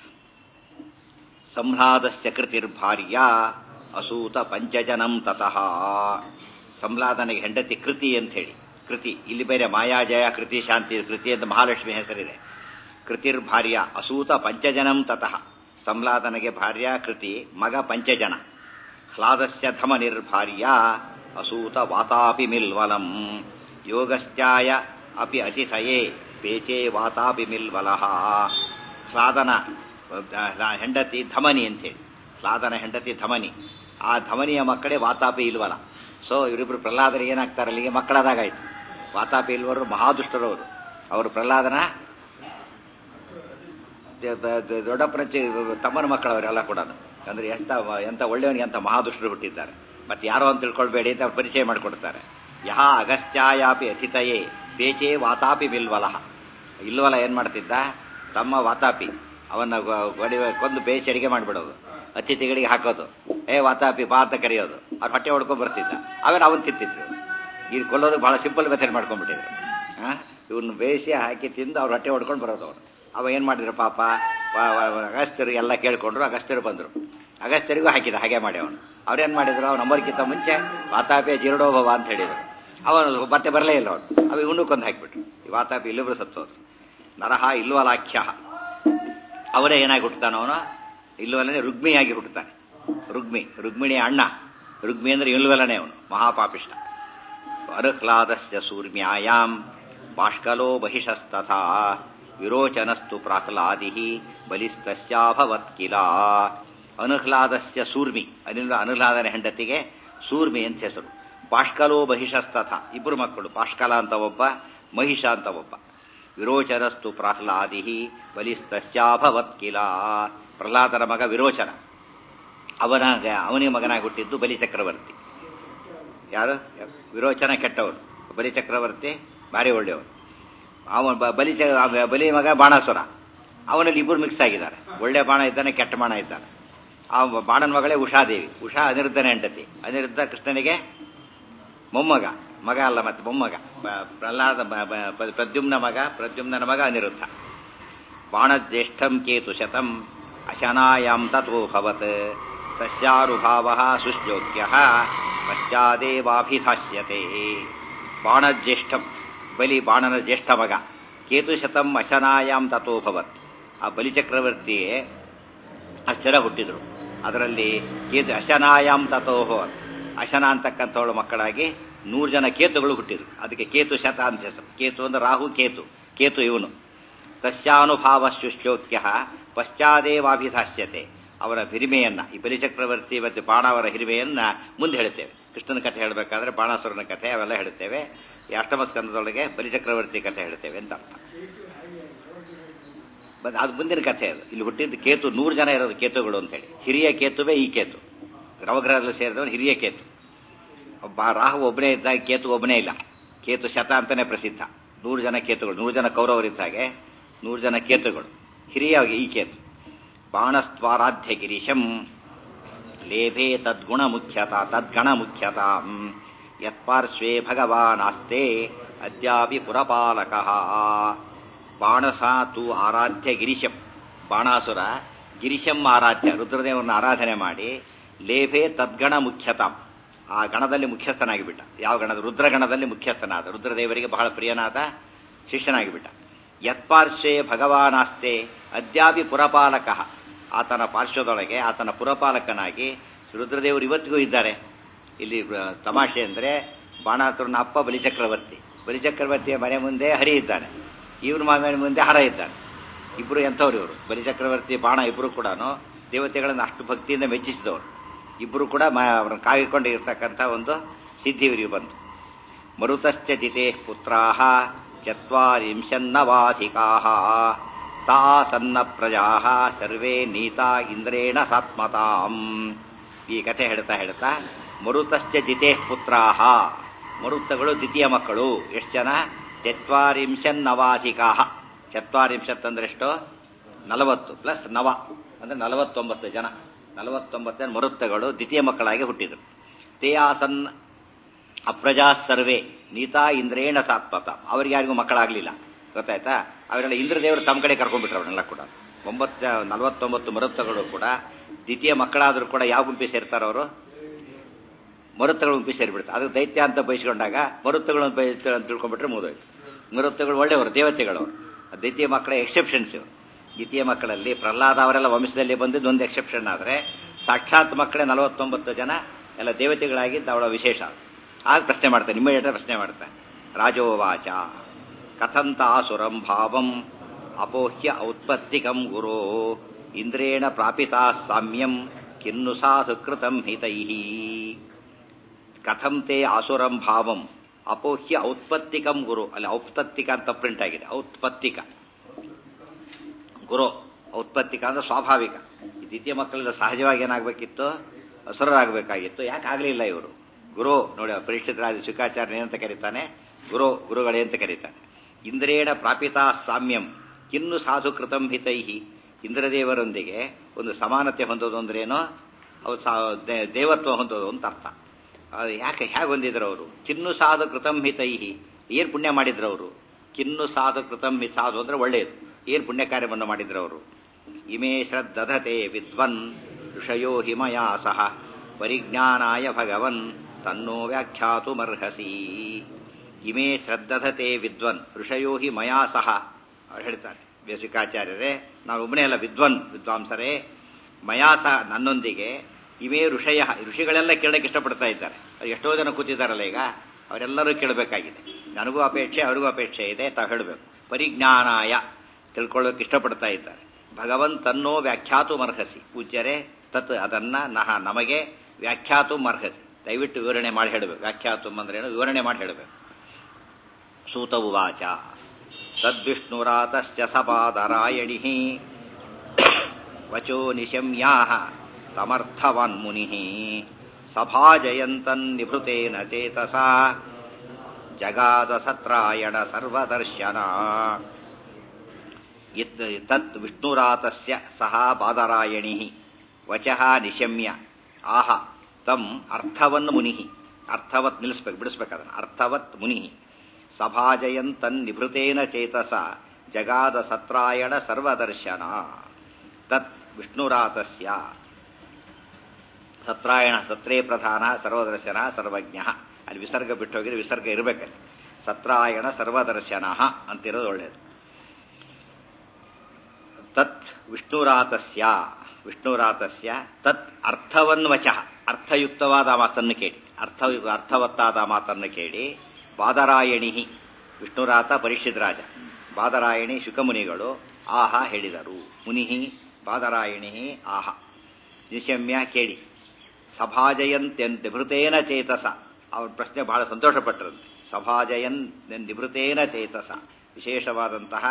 ಸಂಹ್ಲಾದಸ್ಯ ಕೃತಿರ್ಭಾರ್ಯ ಅಸೂತ ಪಂಚಜನಂ ತತಃ ಸಂಹ್ಲಾದನಿಗೆ ಹೆಂಡತಿ ಕೃತಿ ಅಂತ ಹೇಳಿ ಕೃತಿ ಇಲ್ಲಿ ಬೇರೆ ಮಾಯಾಜಯ ಕೃತಿ ಶಾಂತಿ ಕೃತಿ ಅಂತ ಮಹಾಲಕ್ಷ್ಮಿ ಹೆಸರಿದೆ ಕೃತಿರ್ಭಾರ್ಯ ಅಸೂತ ಪಂಚಜನಂ ತತಃ ಸಂಹ್ಲಾದನಿಗೆ ಭಾರ್ಯ ಕೃತಿ ಮಗ ಪಂಚಜನ ಹ್ಲಾದಸ್ಯ ಧಮನಿರ್ಭಾರ್ಯ ಅಸೂತ ವಾತಾಪಿ ಮಿಲ್ವಲಂ ಯೋಗಶ್ಚಾಯ ಅಪಿ ಅತಿಥಯೇ ಪೇಚೆ ವಾತಾಪಿ ಮಿಲ್ವಲಃ ಹ್ಲಾದನ ಹೆಂಡತಿ ಧಮನಿ ಅಂತೇಳಿ ಹ್ಲಾದನ ಹೆಂಡತಿ ಧಮನಿ ಆ ಧಮನಿಯ ಮಕ್ಕಳೇ ವಾತಾಪಿ ಇಲ್ವಲ ಸೊ ಇವರಿಬ್ರು ಪ್ರಹ್ಲಾದರಿಗೆ ಏನಾಗ್ತಾರೆ ಅಲ್ಲಿಗೆ ಮಕ್ಕಳಾದಾಗಾಯ್ತು ವಾತಾಪಿ ಇಲ್ವರು ಮಹಾದುಷ್ಟರವರು ಅವರು ಪ್ರಹ್ಲಾದನ ದೊಡ್ಡ ಪ್ರಚೆ ತಮ್ಮನ ಮಕ್ಕಳವರೆಲ್ಲ ಕೂಡ ಅಂದ್ರೆ ಎಂತ ಎಂತ ಒಳ್ಳೆಯವನಿಗೆ ಎಂತ ಮಹಾದುಷ್ಟರು ಹುಟ್ಟಿದ್ದಾರೆ ಮತ್ತೆ ಯಾರೋ ಅಂತ ತಿಳ್ಕೊಳ್ಬೇಡಿ ಅಂತ ಪರಿಚಯ ಮಾಡಿಕೊಡ್ತಾರೆ ಯಹ ಅಗಸ್ತ್ಯಾಯಾಪಿ ಅತಿಥಯೇ ಪೇಚೆ ವಾತಾಪಿ ಬಿಲ್ವಲಹ ಇಲ್ವಲ ಏನ್ ಮಾಡ್ತಿದ್ದ ತಮ್ಮ ವಾತಾಪಿ ಅವನ್ನ ಗಡಿ ಕೊಂದು ಬೇಯಿಸಿ ಅಡಿಗೆ ಮಾಡಿಬಿಡೋದು ಅತಿಥಿಗಳಿಗೆ ಹಾಕೋದು ಏ ವಾತಾಪಿ ಬಾ ಅಂತ ಕರೆಯೋದು ಅವ್ರು ಹೊಟ್ಟೆ ಹೊಡ್ಕೊಂಡ್ ಬರ್ತಿದ್ದ ಆಮೇಲೆ ಅವನ್ ತಿಂತಿದ್ರು ಇದು ಕೊಲ್ಲೋದು ಬಹಳ ಸಿಂಪಲ್ ಮೆಥಡ್ ಮಾಡ್ಕೊಂಡ್ಬಿಟ್ಟಿದ್ರು ಹಾ ಇವನ್ನ ಬೇಯಿಸಿ ಹಾಕಿ ತಿಂದು ಅವ್ರು ಹೊಟ್ಟೆ ಹೊಡ್ಕೊಂಡು ಬರೋದು ಅವನು ಅವ ಏನ್ ಮಾಡಿದ್ರು ಪಾಪ ಅಗಸ್ತ್ಯರು ಎಲ್ಲ ಕೇಳ್ಕೊಂಡ್ರು ಅಗಸ್ತ್ಯರು ಬಂದ್ರು ಅಗಸ್ತ್ಯರಿಗೂ ಹಾಕಿದ ಹಾಗೆ ಮಾಡಿ ಅವನು ಅವ್ರೇನ್ ಮಾಡಿದ್ರು ಅವ್ನು ನಂಬರ್ಕಿಂತ ಮುಂಚೆ ವಾತಾಪಿಯ ಜೀರ್ಣೋಭವ ಅಂತ ಹೇಳಿದ್ರು ಅವನು ಮತ್ತೆ ಬರಲೇ ಇಲ್ಲ ಅವನು ಅವ ಇವನು ಕೊಂದು ಹಾಕಿಬಿಟ್ರು ಈ ವಾತಾಪಿ ಇಲ್ಲಿಬ್ರು ಸತ್ತೋದ್ರು ನರಹ ಇಲ್ವಲಾಖ್ಯ ಅವರೇ ಏನಾಗಿ ಹುಟ್ಟುತ್ತಾನ ಅವನು ಇಲ್ವಲನೆ ರುಗ್ಮಿಯಾಗಿ ಹುಟ್ಟುತ್ತಾನೆ ರುಗ್ಮಿ ರುಗ್ಮಿಣಿಯ ಅಣ್ಣ ರುಗ್ಮಿ ಅಂದ್ರೆ ಇಲ್ವಲನೆ ಅವನು ಮಹಾಪಾಪಿಷ್ಟ ಅರುಹ್ಲಾದಸ್ಯ ಸೂರ್ಮ್ಯಾಯಾಂ ಬಾಷ್ಕಲೋ ಬಹಿಷಸ್ತಥಾ ವಿರೋಚನಸ್ತು ಪ್ರಾಹ್ಲಾದಿ ಬಲಿಸ್ತಸ್ಯಾಭವತ್ ಕಿಲ ಅನುಹ್ಲಾದಸ್ಯ ಸೂರ್ಮಿ ಅನಿಲ ಅನುಹ್ಲಾದನ ಹೆಂಡತಿಗೆ ಸೂರ್ಮಿ ಅಂತ ಹೆಸರು ಬಾಷ್ಕಲೋ ಬಹಿಷಸ್ತಥ ಇಬ್ಬರು ಮಕ್ಕಳು ಬಾಷ್ಕಲ ಅಂತ ಒಬ್ಬ ಮಹಿಷ ಅಂತ ಒಬ್ಬ ವಿರೋಚನಸ್ತು ಪ್ರಾಹ್ಲಾದಿ ಬಲಿಸ್ತಸ್ಯಾಭವತ್ ಕಿಲ ಪ್ರಹ್ಲಾದನ ಮಗ ವಿರೋಚನ ಅವನ ಅವನಿಗೆ ಮಗನಾಗಿ ಹುಟ್ಟಿದ್ದು ಬಲಿ ಚಕ್ರವರ್ತಿ ಯಾರು ವಿರೋಚನ ಕೆಟ್ಟವನು ಬಲಿ ಚಕ್ರವರ್ತಿ ಭಾರಿ ಒಳ್ಳೆಯವನು ಅವನು ಬಲಿ ಬಲಿ ಮಗ ಬಾಣಾಸುರ ಅವನಲ್ಲಿ ಇಬ್ಬರು ಮಿಕ್ಸ್ ಆಗಿದ್ದಾರೆ ಒಳ್ಳೆ ಬಾಣ ಇದ್ದಾನೆ ಕೆಟ್ಟ ಬಾಣ ಇದ್ದಾನೆ ಆ ಬಾಣನ ಮಗಳೇ ಉಷಾದೇವಿ ಉಷಾ ಅನಿರುದ್ಧನ ಹೆಂಡತಿ ಅನಿರುದ್ಧ ಕೃಷ್ಣನಿಗೆ ಮೊಮ್ಮಗ ಮಗ ಅಲ್ಲ ಮತ್ತೆ ಮೊಮ್ಮಗ ಬ- ಪ್ರಹ್ಲಾದ ಬ- ಬ- ಪ್ರ- ಪ್ರದ್ಯುಮ್ನ ಮಗ ಪ್ರದ್ಯುಮ್ನನ ಮಗ ಅನಿರುದ್ಧ ಬಾಣಜ್ಯೇಷ್ಠಂ ಕೇತು ಶತಂ ಅಶನಾಯಾಂ ತಥೋಭವತ್ ತಸ್ಯಾನುಭಾವ ಸುಶ್ಲೋಕ್ಯ ಪಶ್ಚಾದೇವಾಭಿಧಾಸ್ಯತೆ ಬಾಣಜ್ಯೇಷ್ಠಂ ಬಲಿ ಬಾಣನ ಜ್ಯೇಷ್ಠ ಮಗ ಕೇತುಶತಂ ಅಶನಾಯಾಂ ತಥೋಭವತ್ ಆ ಬಲಿಚಕ್ರವರ್ತಿಗೆ ಅಷ್ಟರ ಹುಟ್ಟಿದ್ರು ಅದರಲ್ಲಿ ಕೇತು ಅಶನಾಯಾಂ ತಥೋಹೋ ಅಶನ ಅಂತಕ್ಕಂಥವಳು ಮಕ್ಕಳಾಗಿ ನೂರು ಜನ ಕೇತುಗಳು ಹುಟ್ಟಿದ್ರು ಅದಕ್ಕೆ ಕೇತು ಶತ ಅಂತ ಹೆಸರು ಕೇತು ಅಂದ್ರೆ ರಾಹು ಕೇತು ಕೇತು ಇವನು ತಸ್ಯಾನುಭಾವ ಶುಶ್ಲೋಕ್ಯ ಪಶ್ಚಾದೇವಾಭಿಧಾಸ್ಯತೆ ಅವರ ಹಿರಿಮೆಯನ್ನ ಈ ಬಲಿಚಕ್ರವರ್ತಿ ಮತ್ತು ಬಾಣ ಅವರ ಹಿರಿಮೆಯನ್ನ ಮುಂದೆ ಹೇಳುತ್ತೇವೆ ಕೃಷ್ಣನ ಕಥೆ ಹೇಳಬೇಕಾದ್ರೆ ಬಾಣಾಸುರನ ಕಥೆ ಅವೆಲ್ಲ ಹೇಳುತ್ತೇವೆ ಈ ಅಷ್ಟಮ ಸ್ಕಂದದೊಳಗೆ ಬಲಿಚಕ್ರವರ್ತಿ ಕಥೆ ಹೇಳ್ತೇವೆ ಅಂತ ಅರ್ಥ ಬಟ್ ಅದು ಮುಂದಿನ ಕಥೆ ಅದು ಇಲ್ಲಿ ಹುಟ್ಟಿದ ಕೇತು ನೂರು ಜನ ಇರೋದು ಕೇತುಗಳು ಅಂತೇಳಿ ಹಿರಿಯ ಕೇತುವೇ ಈ ಕೇತು ನವಗ್ರಹದಲ್ಲಿ ಸೇರಿದವನು ಹಿರಿಯ ಕೇತು ಒಬ್ಬ ರಾಹು ಒಬ್ಬನೇ ಇದ್ದಾಗ ಕೇತು ಒಬ್ಬನೇ ಇಲ್ಲ ಕೇತು ಶತ ಅಂತಾನೆ ಪ್ರಸಿದ್ಧ ನೂರು ಜನ ಕೇತುಗಳು ನೂರು ಜನ ಕೌರವರಿದ್ದಾಗೆ ನೂರು ಜನ ಕೇತುಗಳು ಹಿರಿಯ ಈ ಕೇತು ಬಾಣಸ್ತ್ವಾರಾಧ್ಯ ಗಿರೀಶಂ ಲೇಭೆ ತದ್ಗುಣ ಮುಖ್ಯತಾ ತದ್ಗಣ ಮುಖ್ಯತಾ ಯತ್ಪಾರ್ಶ್ವೇ ಭಗವಾನಾಸ್ತೆ ಅದ್ಯಾಪಿ ಪುರಪಾಲಕಃ ಬಾಣಸಾತು ಆರಾಧ್ಯ ಗಿರಿಶಂ ಬಾಣಾಸುರ ಗಿರಿಶಂ ಆರಾಧ್ಯ ರುದ್ರದೇವರನ್ನ ಆರಾಧನೆ ಮಾಡಿ ಲೇಭೆ ತದ್ಗಣ ಮುಖ್ಯತಾಂ ಆ ಗಣದಲ್ಲಿ ಮುಖ್ಯಸ್ಥನಾಗಿಬಿಟ್ಟ ಯಾವ ಗಣದ ರುದ್ರಗಣದಲ್ಲಿ ಮುಖ್ಯಸ್ಥನಾದ ರುದ್ರದೇವರಿಗೆ ಬಹಳ ಪ್ರಿಯನಾದ ಶಿಷ್ಯನಾಗಿಬಿಟ್ಟ ಯತ್ಪಾರ್ಶ್ವೇ ಭಗವಾನಾಸ್ತೆ ಅದ್ಯಾಪಿ ಪುರಪಾಲಕ ಆತನ ಪಾರ್ಶ್ವದೊಳಗೆ ಆತನ ಪುರಪಾಲಕನಾಗಿ ರುದ್ರದೇವರು ಇವತ್ತಿಗೂ ಇದ್ದಾರೆ ಇಲ್ಲಿ ಆ, ತಮಾಷೆ ಅಂದರೆ ಬಾಣಾಸುರನ ಅಪ್ಪ ಬಲಿಚಕ್ರವರ್ತಿ ಬಲಿಚಕ್ರವರ್ತಿಯ ಮನೆ ಮುಂದೆ ಹರಿ ಇದ್ದಾನೆ ಇವ್ರ ಮನೆ ಮುಂದೆ ಹರ ಇದ್ದಾನೆ ಇಬ್ರು ಎಂಥವ್ರು ಇವರು ಬಲಿಚಕ್ರವರ್ತಿ ಬಾಣ ಇಬ್ರು ಕೂಡ ದೇವತೆಗಳನ್ನು ಅಷ್ಟು ಭಕ್ತಿಯಿಂದ ಮೆಚ್ಚಿಸಿದವರು ಇಬ್ರು ಕೂಡ ಮ ಅವ್ರನ್ನ ಕಾಯ್ಕೊಂಡು ಇರ್ತಕ್ಕಂಥ ಒಂದು ಸಿದ್ಧಿ ಇವರಿಗೆ ಬಂತು ಮರುತಶ್ಚ ಜಿತೆ ಪುತ್ರಾ ಚತ್ವಾರಿಂಶನ್ನವಾಧಿಕಾ ತಾ ಸನ್ನ ಪ್ರಜಾ ಸರ್ವೇ ನೀತಾ ಇಂದ್ರೇಣ ಸಾತ್ಮತಾಂ ಈ ಕಥೆ ಹೇಳ್ತಾ ಹೇಳ್ತಾ ಮರುತಶ್ಚ ಜಿತೆ ಪುತ್ರಾ ಮರುತಗಳು ದ್ವಿತೀಯ ಮಕ್ಕಳು ಎಷ್ಟು ಜನ ಚತ್ವಾರಿಂಶನ್ನವಾಧಿಕಾ ಚತ್ವಾರಿಂಶತ್ ಅಂದ್ರೆ ಎಷ್ಟು ನಲವತ್ತು ಪ್ಲಸ್ ನವ ಅಂದ್ರೆ ನಲವತ್ತೊಂಬತ್ತು ಜನ ನಲವತ್ತೊಂಬತ್ತು ಜನ ಮರುತ್ತಗಳು ದ್ವಿತೀಯ ಮಕ್ಕಳಾಗಿ ಹುಟ್ಟಿದರು ತೇ ಆಸನ್ ಅಪ್ರಜಾ ಸರ್ವೇ ನೀತಾ ಇಂದ್ರೇಣ ಸಾತ್ಮತ ಅವ್ರಿಗೆ ಯಾರಿಗೂ ಮಕ್ಕಳಾಗ್ಲಿಲ್ಲ ಗೊತ್ತಾಯ್ತಾ ಅವರೆಲ್ಲ ಇಂದ್ರದೇವರು ತಮ್ಮ ಕಡೆ ಕರ್ಕೊಂಡ್ಬಿಟ್ರು ಅವರೆಲ್ಲ ಕೂಡ ಒಂಬತ್ತು ನಲವತ್ತೊಂಬತ್ತು ಮರುತ್ತಗಳು ಕೂಡ ದ್ವಿತೀಯ ಮಕ್ಕಳಾದರೂ ಕೂಡ ಯಾವ ಗುಂಪಿ ಸೇರ್ತಾರೋ ಅವರು ಮರುತ್ತಗಳ ಗುಂಪಿ ಸೇರಿಬಿಡ್ತಾರೆ ಅದು ದೈತ್ಯ ಅಂತ ಬಯಸ್ಕೊಂಡಾಗ ಮರುತ್ತಗಳು ಅಂತ ಬಯಸ್ತಾರೆ ಅಂತ ತಿಳ್ಕೊಂಡ್ಬಿಟ್ರೆ ಮುಗಿದೋಯ್ತು ಮರುತ್ತಗಳು ಒಳ್ಳೆಯವರು ದೇವತೆಗಳವರು ದ್ವಿತೀಯ ಮಕ್ಕಳ ಎಕ್ಸೆಪ್ಷನ್ಸ್ ಇವರು ದ್ವಿತೀಯ ಮಕ್ಕಳಲ್ಲಿ ಪ್ರಹ್ಲಾದ ಅವರೆಲ್ಲ ವಂಶದಲ್ಲಿ ಬಂದಿದ್ದು ಒಂದು ಎಕ್ಸೆಪ್ಷನ್ ಆದರೆ ಸಾಕ್ಷಾತ್ ಮಕ್ಕಳೇ ನಲವತ್ತೊಂಬತ್ತು ಜನ ಎಲ್ಲ ದೇವತೆಗಳಾಗಿದ್ದು ಅವಳ ವಿಶೇಷ ಆಗ ಪ್ರಶ್ನೆ ಮಾಡ್ತಾರೆ ಇಮ್ಮಿಡಿಯೇಟ್ ಪ್ರಶ್ನೆ ಮಾಡ್ತಾರೆ ರಾಜೋವಾಚ ಕಥಂತ ಆಸುರಂ ಭಾವಂ ಅಪೋಹ್ಯ ಔತ್ಪತ್ತಿಕಂ ಗುರೋ ಇಂದ್ರೇಣ ಪ್ರಾಪಿತಾ ಸಾಮ್ಯಂ ಕಿನ್ನು ಸಾಧು ಕೃತಂ ಹಿತೈ ಕಥಂ ತೇ ಆಸುರಂ ಭಾವಂ ಅಪೋಹ್ಯ ಔತ್ಪತ್ತಿಕಂ ಗುರು ಅಲ್ಲಿ ಔತ್ಪತ್ತಿಕ ಅಂತ ಪ್ರಿಂಟ್ ಆಗಿದೆ ಔತ್ಪತ್ತಿಕ ಗುರು ಔತ್ಪತ್ತಿಕ ಅಂದ್ರೆ ಸ್ವಾಭಾವಿಕ ಈ ದ್ವಿತೀಯ ಮಕ್ಕಳಿಂದ ಸಹಜವಾಗಿ ಏನಾಗಬೇಕಿತ್ತು ಹಸುರರಾಗಬೇಕಾಗಿತ್ತು ಯಾಕೆ ಆಗಲಿಲ್ಲ ಇವರು ಗುರು ನೋಡಿ ಪರಿಷ್ಠಿತರಾದ ಶುಕಾಚಾರ್ಯ ಏನಂತ ಕರೀತಾನೆ ಗುರು ಗುರುಗಳೇ ಅಂತ ಕರೀತಾನೆ ಇಂದ್ರೇಣ ಪ್ರಾಪಿತಾ ಸಾಮ್ಯಂ ಕಿನ್ನು ಸಾಧು ಕೃತಂ ಹಿತೈಹಿ ಇಂದ್ರದೇವರೊಂದಿಗೆ ಒಂದು ಸಮಾನತೆ ಹೊಂದೋದು ಅಂದ್ರೇನೋ ಅವ್ರು ಸಾ- ದೇ- ದೇವತ್ವ ಹೊಂದೋದು ಅಂತ ಅರ್ಥ ಅದು ಯಾಕೆ ಹೇಗೆ ಹೊಂದಿದ್ರು ಅವರು ಕಿನ್ನು ಸಾಧು ಕೃತಂ ಹಿತೈಹಿ ಏನ್ ಪುಣ್ಯ ಮಾಡಿದ್ರು ಅವರು ಕಿನ್ನು ಸಾಧು ಕೃತಂ ಹಿ ಸಾಧು ಅಂದ್ರೆ ಒಳ್ಳೆಯದು ಏನ್ ಪುಣ್ಯ ಕಾರ್ಯವನ್ನು ಮಾಡಿದ್ರು ಅವರು ಇಮೇ ಶ್ರದ್ಧತೆ ವಿದ್ವನ್ ಋಷಯೋ ಹಿಮಯಾ ಸಹ ಪರಿಜ್ಞಾನಾಯ ಭಗವನ್ ತನ್ನೋ ವ್ಯಾಖ್ಯಾತುಮರ್ಹಸಿ ಇಮೇ ಶ್ರದ್ಧತೆ ವಿದ್ವನ್ ಋಷಯೋ ಹಿ ಮಯಾ ಸಹ ಅವ್ರು ಹೇಳ್ತಾರೆ ವ್ಯಸಿಕಾಚಾರ್ಯರೇ ನಾವು ಒಬ್ಬನೇ ಅಲ್ಲ ವಿದ್ವನ್ ವಿದ್ವಾಂಸರೇ ಮಯಾ ಸಹ ನನ್ನೊಂದಿಗೆ ಇವೇ ಋಷಯ ಋಷಿಗಳೆಲ್ಲ ಕೇಳಕ್ಕೆ ಇಷ್ಟಪಡ್ತಾ ಇದ್ದಾರೆ ಅವ್ರು ಎಷ್ಟೋ ಜನ ಕೂತಿದ್ದಾರಲ್ಲ ಈಗ ಅವರೆಲ್ಲರೂ ಕೇಳಬೇಕಾಗಿದೆ ನನಗೂ ಅಪೇಕ್ಷೆ ಅವ್ರಿಗೂ ಅಪೇಕ್ಷೆ ಇದೆ ತಾವು ಹೇಳಬೇಕು ಪರಿಜ್ಞಾನಾಯ ತಿಳ್ಕೊಳ್ಳೋಕೆ ಇಷ್ಟಪಡ್ತಾ ಇದ್ದಾರೆ ಭಗವಂತನ್ನೋ ವ್ಯಾಖ್ಯಾತು ಮರ್ಹಸಿ ಪೂಜ್ಯರೇ ತತ್ ಅದನ್ನ ನಹ ನಮಗೆ ವ್ಯಾಖ್ಯಾತು ಮರ್ಹಸಿ ದಯವಿಟ್ಟು ವಿವರಣೆ ಮಾಡಿ ಹೇಳಬೇಕು ವ್ಯಾಖ್ಯಾತು ಅಂದ್ರೆ ಏನು ವಿವರಣೆ ಮಾಡಿ ಹೇಳಬೇಕು ಸೂತ ಉವಾಚ ತದ್ವಿಷ್ಣುರಾತಸ್ಯ ಸಪಾದರಾಯಣಿ ವಚೋ ನಿಶಮ್ಯಾಹ ತಮರ್ಥವಾನ್ ಮುನಿ ಸಭಾಜಯಂತನ್ನಿಭೃತೇನ ಚೇತಸಾ ಜಗಾದ ಸತ್ರಾಯಣ ಸರ್ವದರ್ಶನ ಇತ್ ತತ್ ವಿಷ್ಣುರಾತಸ್ಯ ಸಹ ಬಾದರಾಯಣಿ ವಚಃ ನಿಶಮ್ಯ ಆಹ ತಂ ಅರ್ಥವನ್ ಮುನಿ ಅರ್ಥವತ್ ನಿಲ್ಲಿಸ್ಬೇಕು ಬಿಡಿಸ್ಬೇಕು ಅದನ್ನು ಅರ್ಥವತ್ ಮುನಿ ಸಭಾಜಯನ್ ತನ್ ನಿಭೃತೇನ ಚೇತಸ ಜಗಾದ ಸತ್ರಾಯಣ ಸರ್ವದರ್ಶನ ತತ್ ವಿಷ್ಣುರಾತಸ್ಯ ಸತ್ರಾಯಣ ಸತ್ರೇ ಪ್ರಧಾನ ಸರ್ವದರ್ಶನ ಸರ್ವಜ್ಞ ಅಲ್ಲಿ ವಿಸರ್ಗ ಬಿಟ್ಟು ಹೋಗಿದ್ರೆ ವಿಸರ್ಗ ಇರಬೇಕಲ್ಲಿ ಸತ್ರಾಯಣ ಸರ್ವದರ್ಶನ ಅಂತಿರೋದು ಒಳ್ಳೆಯದು ತತ್ ವಿಷ್ಣುರಾತಸ್ಯ ವಿಷ್ಣುರಾತಸ್ಯ ತತ್ ಅರ್ಥವನ್ವಚ ಅರ್ಥಯುಕ್ತವಾದ ಮಾತನ್ನು ಕೇಳಿ ಅರ್ಥ ಅರ್ಥವತ್ತಾದ ಮಾತನ್ನು ಕೇಳಿ ಬಾದರಾಯಣಿ ವಿಷ್ಣುರಾತ ಪರೀಕ್ಷಿತ್ ರಾಜ ಬಾದರಾಯಣಿ ಶುಕಮುನಿಗಳು ಆಹ ಹೇಳಿದರು ಮುನಿ ಬಾದರಾಯಣಿ ಆಹ ನಿಶಮ್ಯ ಕೇಳಿ ಸಭಾಜಯಂತ್ಯನ್ ನಿಭೃತೇನ ಚೇತಸ ಅವ್ರ ಪ್ರಶ್ನೆ ಬಹಳ ಸಂತೋಷಪಟ್ಟರಂತೆ ಸಭಾಜಯನ್ ನಿಭೃತೇನ ಚೇತಸ ವಿಶೇಷವಾದಂತಹ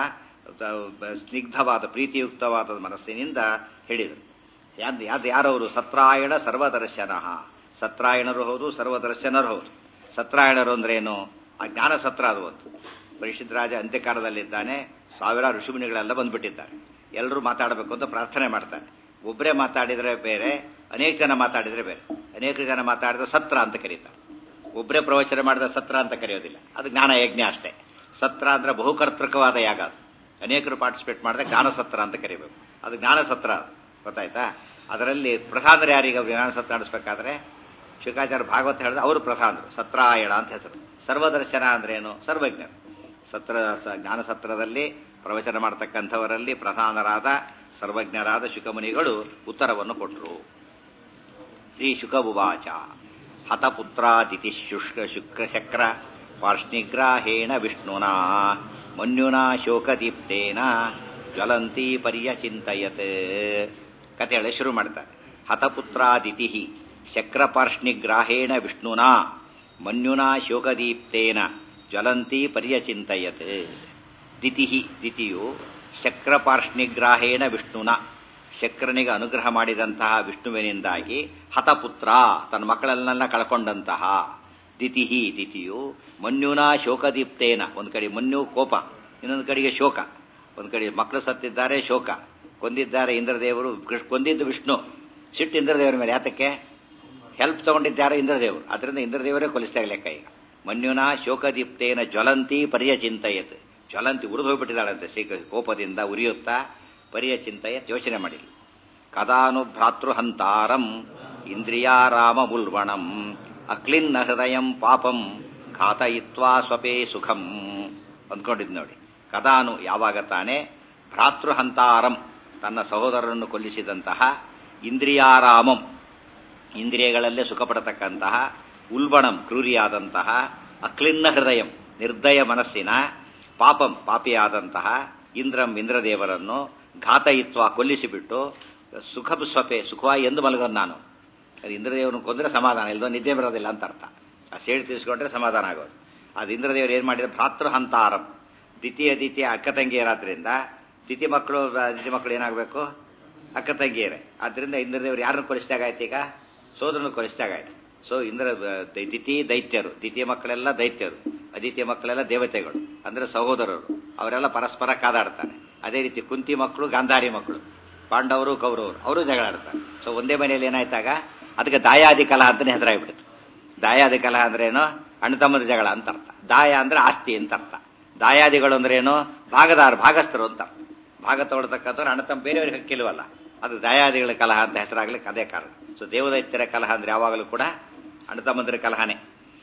ಸ್ನಿಗ್ಧವಾದ ಪ್ರೀತಿಯುಕ್ತವಾದ ಮನಸ್ಸಿನಿಂದ ಹೇಳಿದರು ಯಾದ್ ಯಾದ್ ಯಾರವರು ಸತ್ರಾಯಣ ಸರ್ವದರ್ಶನ ಸತ್ರಾಯಣರು ಹೌದು ಸರ್ವದರ್ಶನರು ಹೌದು ಸತ್ರಾಯಣರು ಅಂದ್ರೇನು ಆ ಜ್ಞಾನ ಸತ್ರ ಅದು ಒಂದು ಪರಿಷತ್ ರಾಜ ಅಂತ್ಯಕಾಲದಲ್ಲಿದ್ದಾನೆ ಸಾವಿರಾರು ಋಷಿಮುನಿಗಳೆಲ್ಲ ಬಂದ್ಬಿಟ್ಟಿದ್ದಾರೆ ಎಲ್ಲರೂ ಮಾತಾಡಬೇಕು ಅಂತ ಪ್ರಾರ್ಥನೆ ಮಾಡ್ತಾರೆ ಒಬ್ಬರೇ ಮಾತಾಡಿದರೆ ಬೇರೆ ಅನೇಕ ಜನ ಮಾತಾಡಿದರೆ ಬೇರೆ ಅನೇಕ ಜನ ಮಾತಾಡಿದ್ರೆ ಸತ್ರ ಅಂತ ಕರೀತಾರೆ ಒಬ್ಬರೇ ಪ್ರವಚನ ಮಾಡಿದ ಸತ್ರ ಅಂತ ಕರೆಯೋದಿಲ್ಲ ಅದು ಜ್ಞಾನ ಯಜ್ಞ ಅಷ್ಟೇ ಸತ್ರ ಅಂದ್ರೆ ಬಹುಕರ್ತೃಕವಾದ ಯಾಗ ಅದು ಅನೇಕರು ಪಾರ್ಟಿಸಿಪೇಟ್ ಮಾಡಿದ್ರೆ ಜ್ಞಾನ ಸತ್ರ ಅಂತ ಕರಿಬೇಕು ಅದು ಜ್ಞಾನ ಸತ್ರ ಗೊತ್ತಾಯ್ತಾ ಅದರಲ್ಲಿ ಪ್ರಧಾನರು ಯಾರಿಗೆ ಜ್ಞಾನ ಸತ್ರ ನಡೆಸಬೇಕಾದ್ರೆ ಶುಕಾಚಾರ್ಯ ಭಾಗವತ ಹೇಳಿದ್ರೆ ಅವರು ಪ್ರಧಾನರು ಸತ್ರಾಯಣ ಅಂತ ಹೆಸರು ಸರ್ವದರ್ಶನ ಅಂದ್ರೇನು ಸರ್ವಜ್ಞರು ಸತ್ರ ಜ್ಞಾನ ಸತ್ರದಲ್ಲಿ ಪ್ರವಚನ ಮಾಡತಕ್ಕಂಥವರಲ್ಲಿ ಪ್ರಧಾನರಾದ ಸರ್ವಜ್ಞರಾದ ಶುಕಮುನಿಗಳು ಉತ್ತರವನ್ನು ಕೊಟ್ಟರು ಶ್ರೀ ಶುಕಬುವಾಚ ಹತಪುತ್ರಾದಿತಿ ಶುಷ್ಕ ಶುಕ್ರ ಚಕ್ರ ಪಾರ್ಷ್ಣಿಗ್ರಾಹೇಣ ವಿಷ್ಣುನಾ ಮನ್ಯುನಾ ಶೋಕದೀಪ್ತೇನ ಜ್ವಲಂತಿ ಪರ್ಯಚಿಂತಯತ್ ಕತೆ ಹೇಳಿ ಶುರು ಮಾಡ್ತಾರೆ ಹತಪುತ್ರಾದಿತಿ ಶಕ್ರಪಾರ್ಷ್ಣಿಗ್ರಾಹೇಣ ವಿಷ್ಣುನಾ ಮನ್ಯುನಾ ಶೋಕದೀಪ್ತೇನ ಜ್ವಲಂತಿ ಪರ್ಯಚಿಂತಯತ್ ದಿತಿ ದಿತಿಯು ಶಕ್ರಪಾರ್ಷ್ಣಿಗ್ರಾಹೇಣ ವಿಷ್ಣುನ ಶಕ್ರನಿಗೆ ಅನುಗ್ರಹ ಮಾಡಿದಂತಹ ವಿಷ್ಣುವಿನಿಂದಾಗಿ ಹತಪುತ್ರ ತನ್ನ ಮಕ್ಕಳನ್ನೆಲ್ಲ ಕಳ್ಕೊಂಡಂತಹ ದಿತಿಹಿ ದಿತಿಯು ಮನ್ಯುನ ಶೋಕದೀಪ್ತೇನ ಒಂದು ಕಡೆ ಮನ್ಯು ಕೋಪ ಇನ್ನೊಂದು ಕಡೆಗೆ ಶೋಕ ಒಂದು ಕಡೆ ಮಕ್ಕಳು ಸತ್ತಿದ್ದಾರೆ ಶೋಕ ಕೊಂದಿದ್ದಾರೆ ಇಂದ್ರದೇವರು ಕೊಂದಿದ್ದು ವಿಷ್ಣು ಸಿಟ್ಟು ಇಂದ್ರದೇವರ ಮೇಲೆ ಯಾತಕ್ಕೆ ಹೆಲ್ಪ್ ತಗೊಂಡಿದ್ದಾರೆ ಇಂದ್ರದೇವರು ಅದರಿಂದ ಇಂದ್ರದೇವರೇ ಕೊಲಿಸ್ತಾ ಲೆಕ್ಕ ಈಗ ಮನ್ಯುನ ಶೋಕದೀಪ್ತೇನ ಜ್ವಲಂತಿ ಪರಿಯಚಿಂತಯತ್ ಜ್ವಲಂತಿ ಉರಿದು ಹೋಗ್ಬಿಟ್ಟಿದ್ದಾಳಂತೆ ಶ್ರೀ ಕೋಪದಿಂದ ಉರಿಯುತ್ತಾ ಪರಿಯಚಿಂತಯತ್ ಯೋಚನೆ ಮಾಡಿಲ್ಲ ಕದಾನು ಭ್ರಾತೃಹಂತಾರಂ ಇಂದ್ರಿಯಾರಾಮ ಮುಲ್ವಣಂ ಅಕ್ಲಿನ್ನ ಹೃದಯಂ ಪಾಪಂ ಘಾತಯಿತ್ವಾ ಸ್ವಪೇ ಸುಖಂ ಅಂದ್ಕೊಂಡಿದ್ ನೋಡಿ ಕದಾನು ಯಾವಾಗ ತಾನೇ ಭ್ರಾತೃಹಂತಾರಂ ತನ್ನ ಸಹೋದರರನ್ನು ಕೊಲ್ಲಿಸಿದಂತಹ ಇಂದ್ರಿಯಾರಾಮಂ ಇಂದ್ರಿಯಗಳಲ್ಲೇ ಸುಖ ಪಡತಕ್ಕಂತಹ ಉಲ್ಬಣಂ ಕ್ರೂರಿಯಾದಂತಹ ಅಕ್ಲಿನ್ನ ಹೃದಯಂ ನಿರ್ದಯ ಮನಸ್ಸಿನ ಪಾಪಂ ಪಾಪಿಯಾದಂತಹ ಇಂದ್ರಂ ಇಂದ್ರದೇವರನ್ನು ಘಾತಯಿತ್ವ ಕೊಲ್ಲಿಸಿಬಿಟ್ಟು ಸುಖ ಸ್ವಪೆ ಸುಖವಾಗಿ ಎಂದು ಮಲಗೋದು ನಾನು ಅದು ಇಂದ್ರದೇವರನ್ನು ಕೊಂದರೆ ಸಮಾಧಾನ ಇಲ್ಲದೋ ನಿದ್ದೆ ಬರೋದಿಲ್ಲ ಅಂತ ಅರ್ಥ ಆ ಸೇಡು ತೀರಿಸ್ಕೊಂಡ್ರೆ ಸಮಾಧಾನ ಆಗೋದು ಅದು ಇಂದ್ರದೇವರು ಏನು ಮಾಡಿದ್ರೆ ಭ್ರಾತೃ ಹಂತಾರಂ ದ್ವಿತೀಯ ದ್ವಿತೀಯ ಅಕ್ಕ ತಂಗಿಯರಾದ್ರಿಂದ ದ್ವಿತೀಯ ಮಕ್ಕಳು ದ್ವಿತೀಯ ಮಕ್ಕಳು ಏನಾಗಬೇಕು ಅಕ್ಕ ತಂಗಿಯರೇ ಆದ್ರಿಂದ ಇಂದ್ರದೇವರು ಯಾರನ್ನು ಕೊಲಿಸಿದಾಗಾಯ್ತು ಈಗ ಸೋದರನ್ನು ಕೊಲಿಸಿದಾಗಾಯ್ತು ಸೊ ಇಂದ್ರ ದಿತಿ ದೈತ್ಯರು ದ್ವಿತೀಯ ಮಕ್ಕಳೆಲ್ಲ ದೈತ್ಯರು ಅದಿತಿಯ ಮಕ್ಕಳೆಲ್ಲ ದೇವತೆಗಳು ಅಂದ್ರೆ ಸಹೋದರರು ಅವರೆಲ್ಲ ಪರಸ್ಪರ ಕಾದಾಡ್ತಾರೆ ಅದೇ ರೀತಿ ಕುಂತಿ ಮಕ್ಕಳು ಗಾಂಧಾರಿ ಮಕ್ಕಳು ಪಾಂಡವರು ಕೌರವರು ಅವರು ಜಗಳ ಆಡ್ತಾರೆ ಸೊ ಒಂದೇ ಮನೆಯಲ್ಲಿ ಏನಾಯ್ತಾಗ ಅದಕ್ಕೆ ದಾಯಾದಿ ಕಲಹ ಅಂತಾನೆ ಹೆಸರಾಗ್ಬಿಡುತ್ತೆ ದಾಯಾದಿ ಕಲಹ ಅಂದ್ರೆ ಏನು ಅಣ್ಣ ತಮ್ಮದ ಜಗಳ ಅಂತ ಅರ್ಥ ದಾಯ ಅಂದ್ರೆ ಆಸ್ತಿ ಅಂತ ಅರ್ಥ ದಾಯಾದಿಗಳು ಅಂದ್ರೆ ಏನು ಭಾಗದಾರ ಭಾಗಸ್ಥರು ಅಂತ ಅರ್ಥ ಭಾಗ ತಗೊಳ್ತಕ್ಕಂಥವ್ರು ಅಣ್ಣ ತಮ್ಮ ಬೇರೆಯವ್ರಿಗೆ ಹಕ್ಕಿಲ್ವಲ್ಲ ಅದು ದಾಯಾದಿಗಳ ಕಲಹ ಅಂತ ಹೆಸರಾಗ್ಲಿಕ್ಕೆ ಅದೇ ಕಾರಣ ಸೊ ದೇವದೈತ್ಯರ ಕಲಹ ಅಂದ್ರೆ ಯಾವಾಗಲೂ ಕೂಡ ಅಣ್ಣ ತಮ್ಮಂದಿರ ಕಲಹನೇ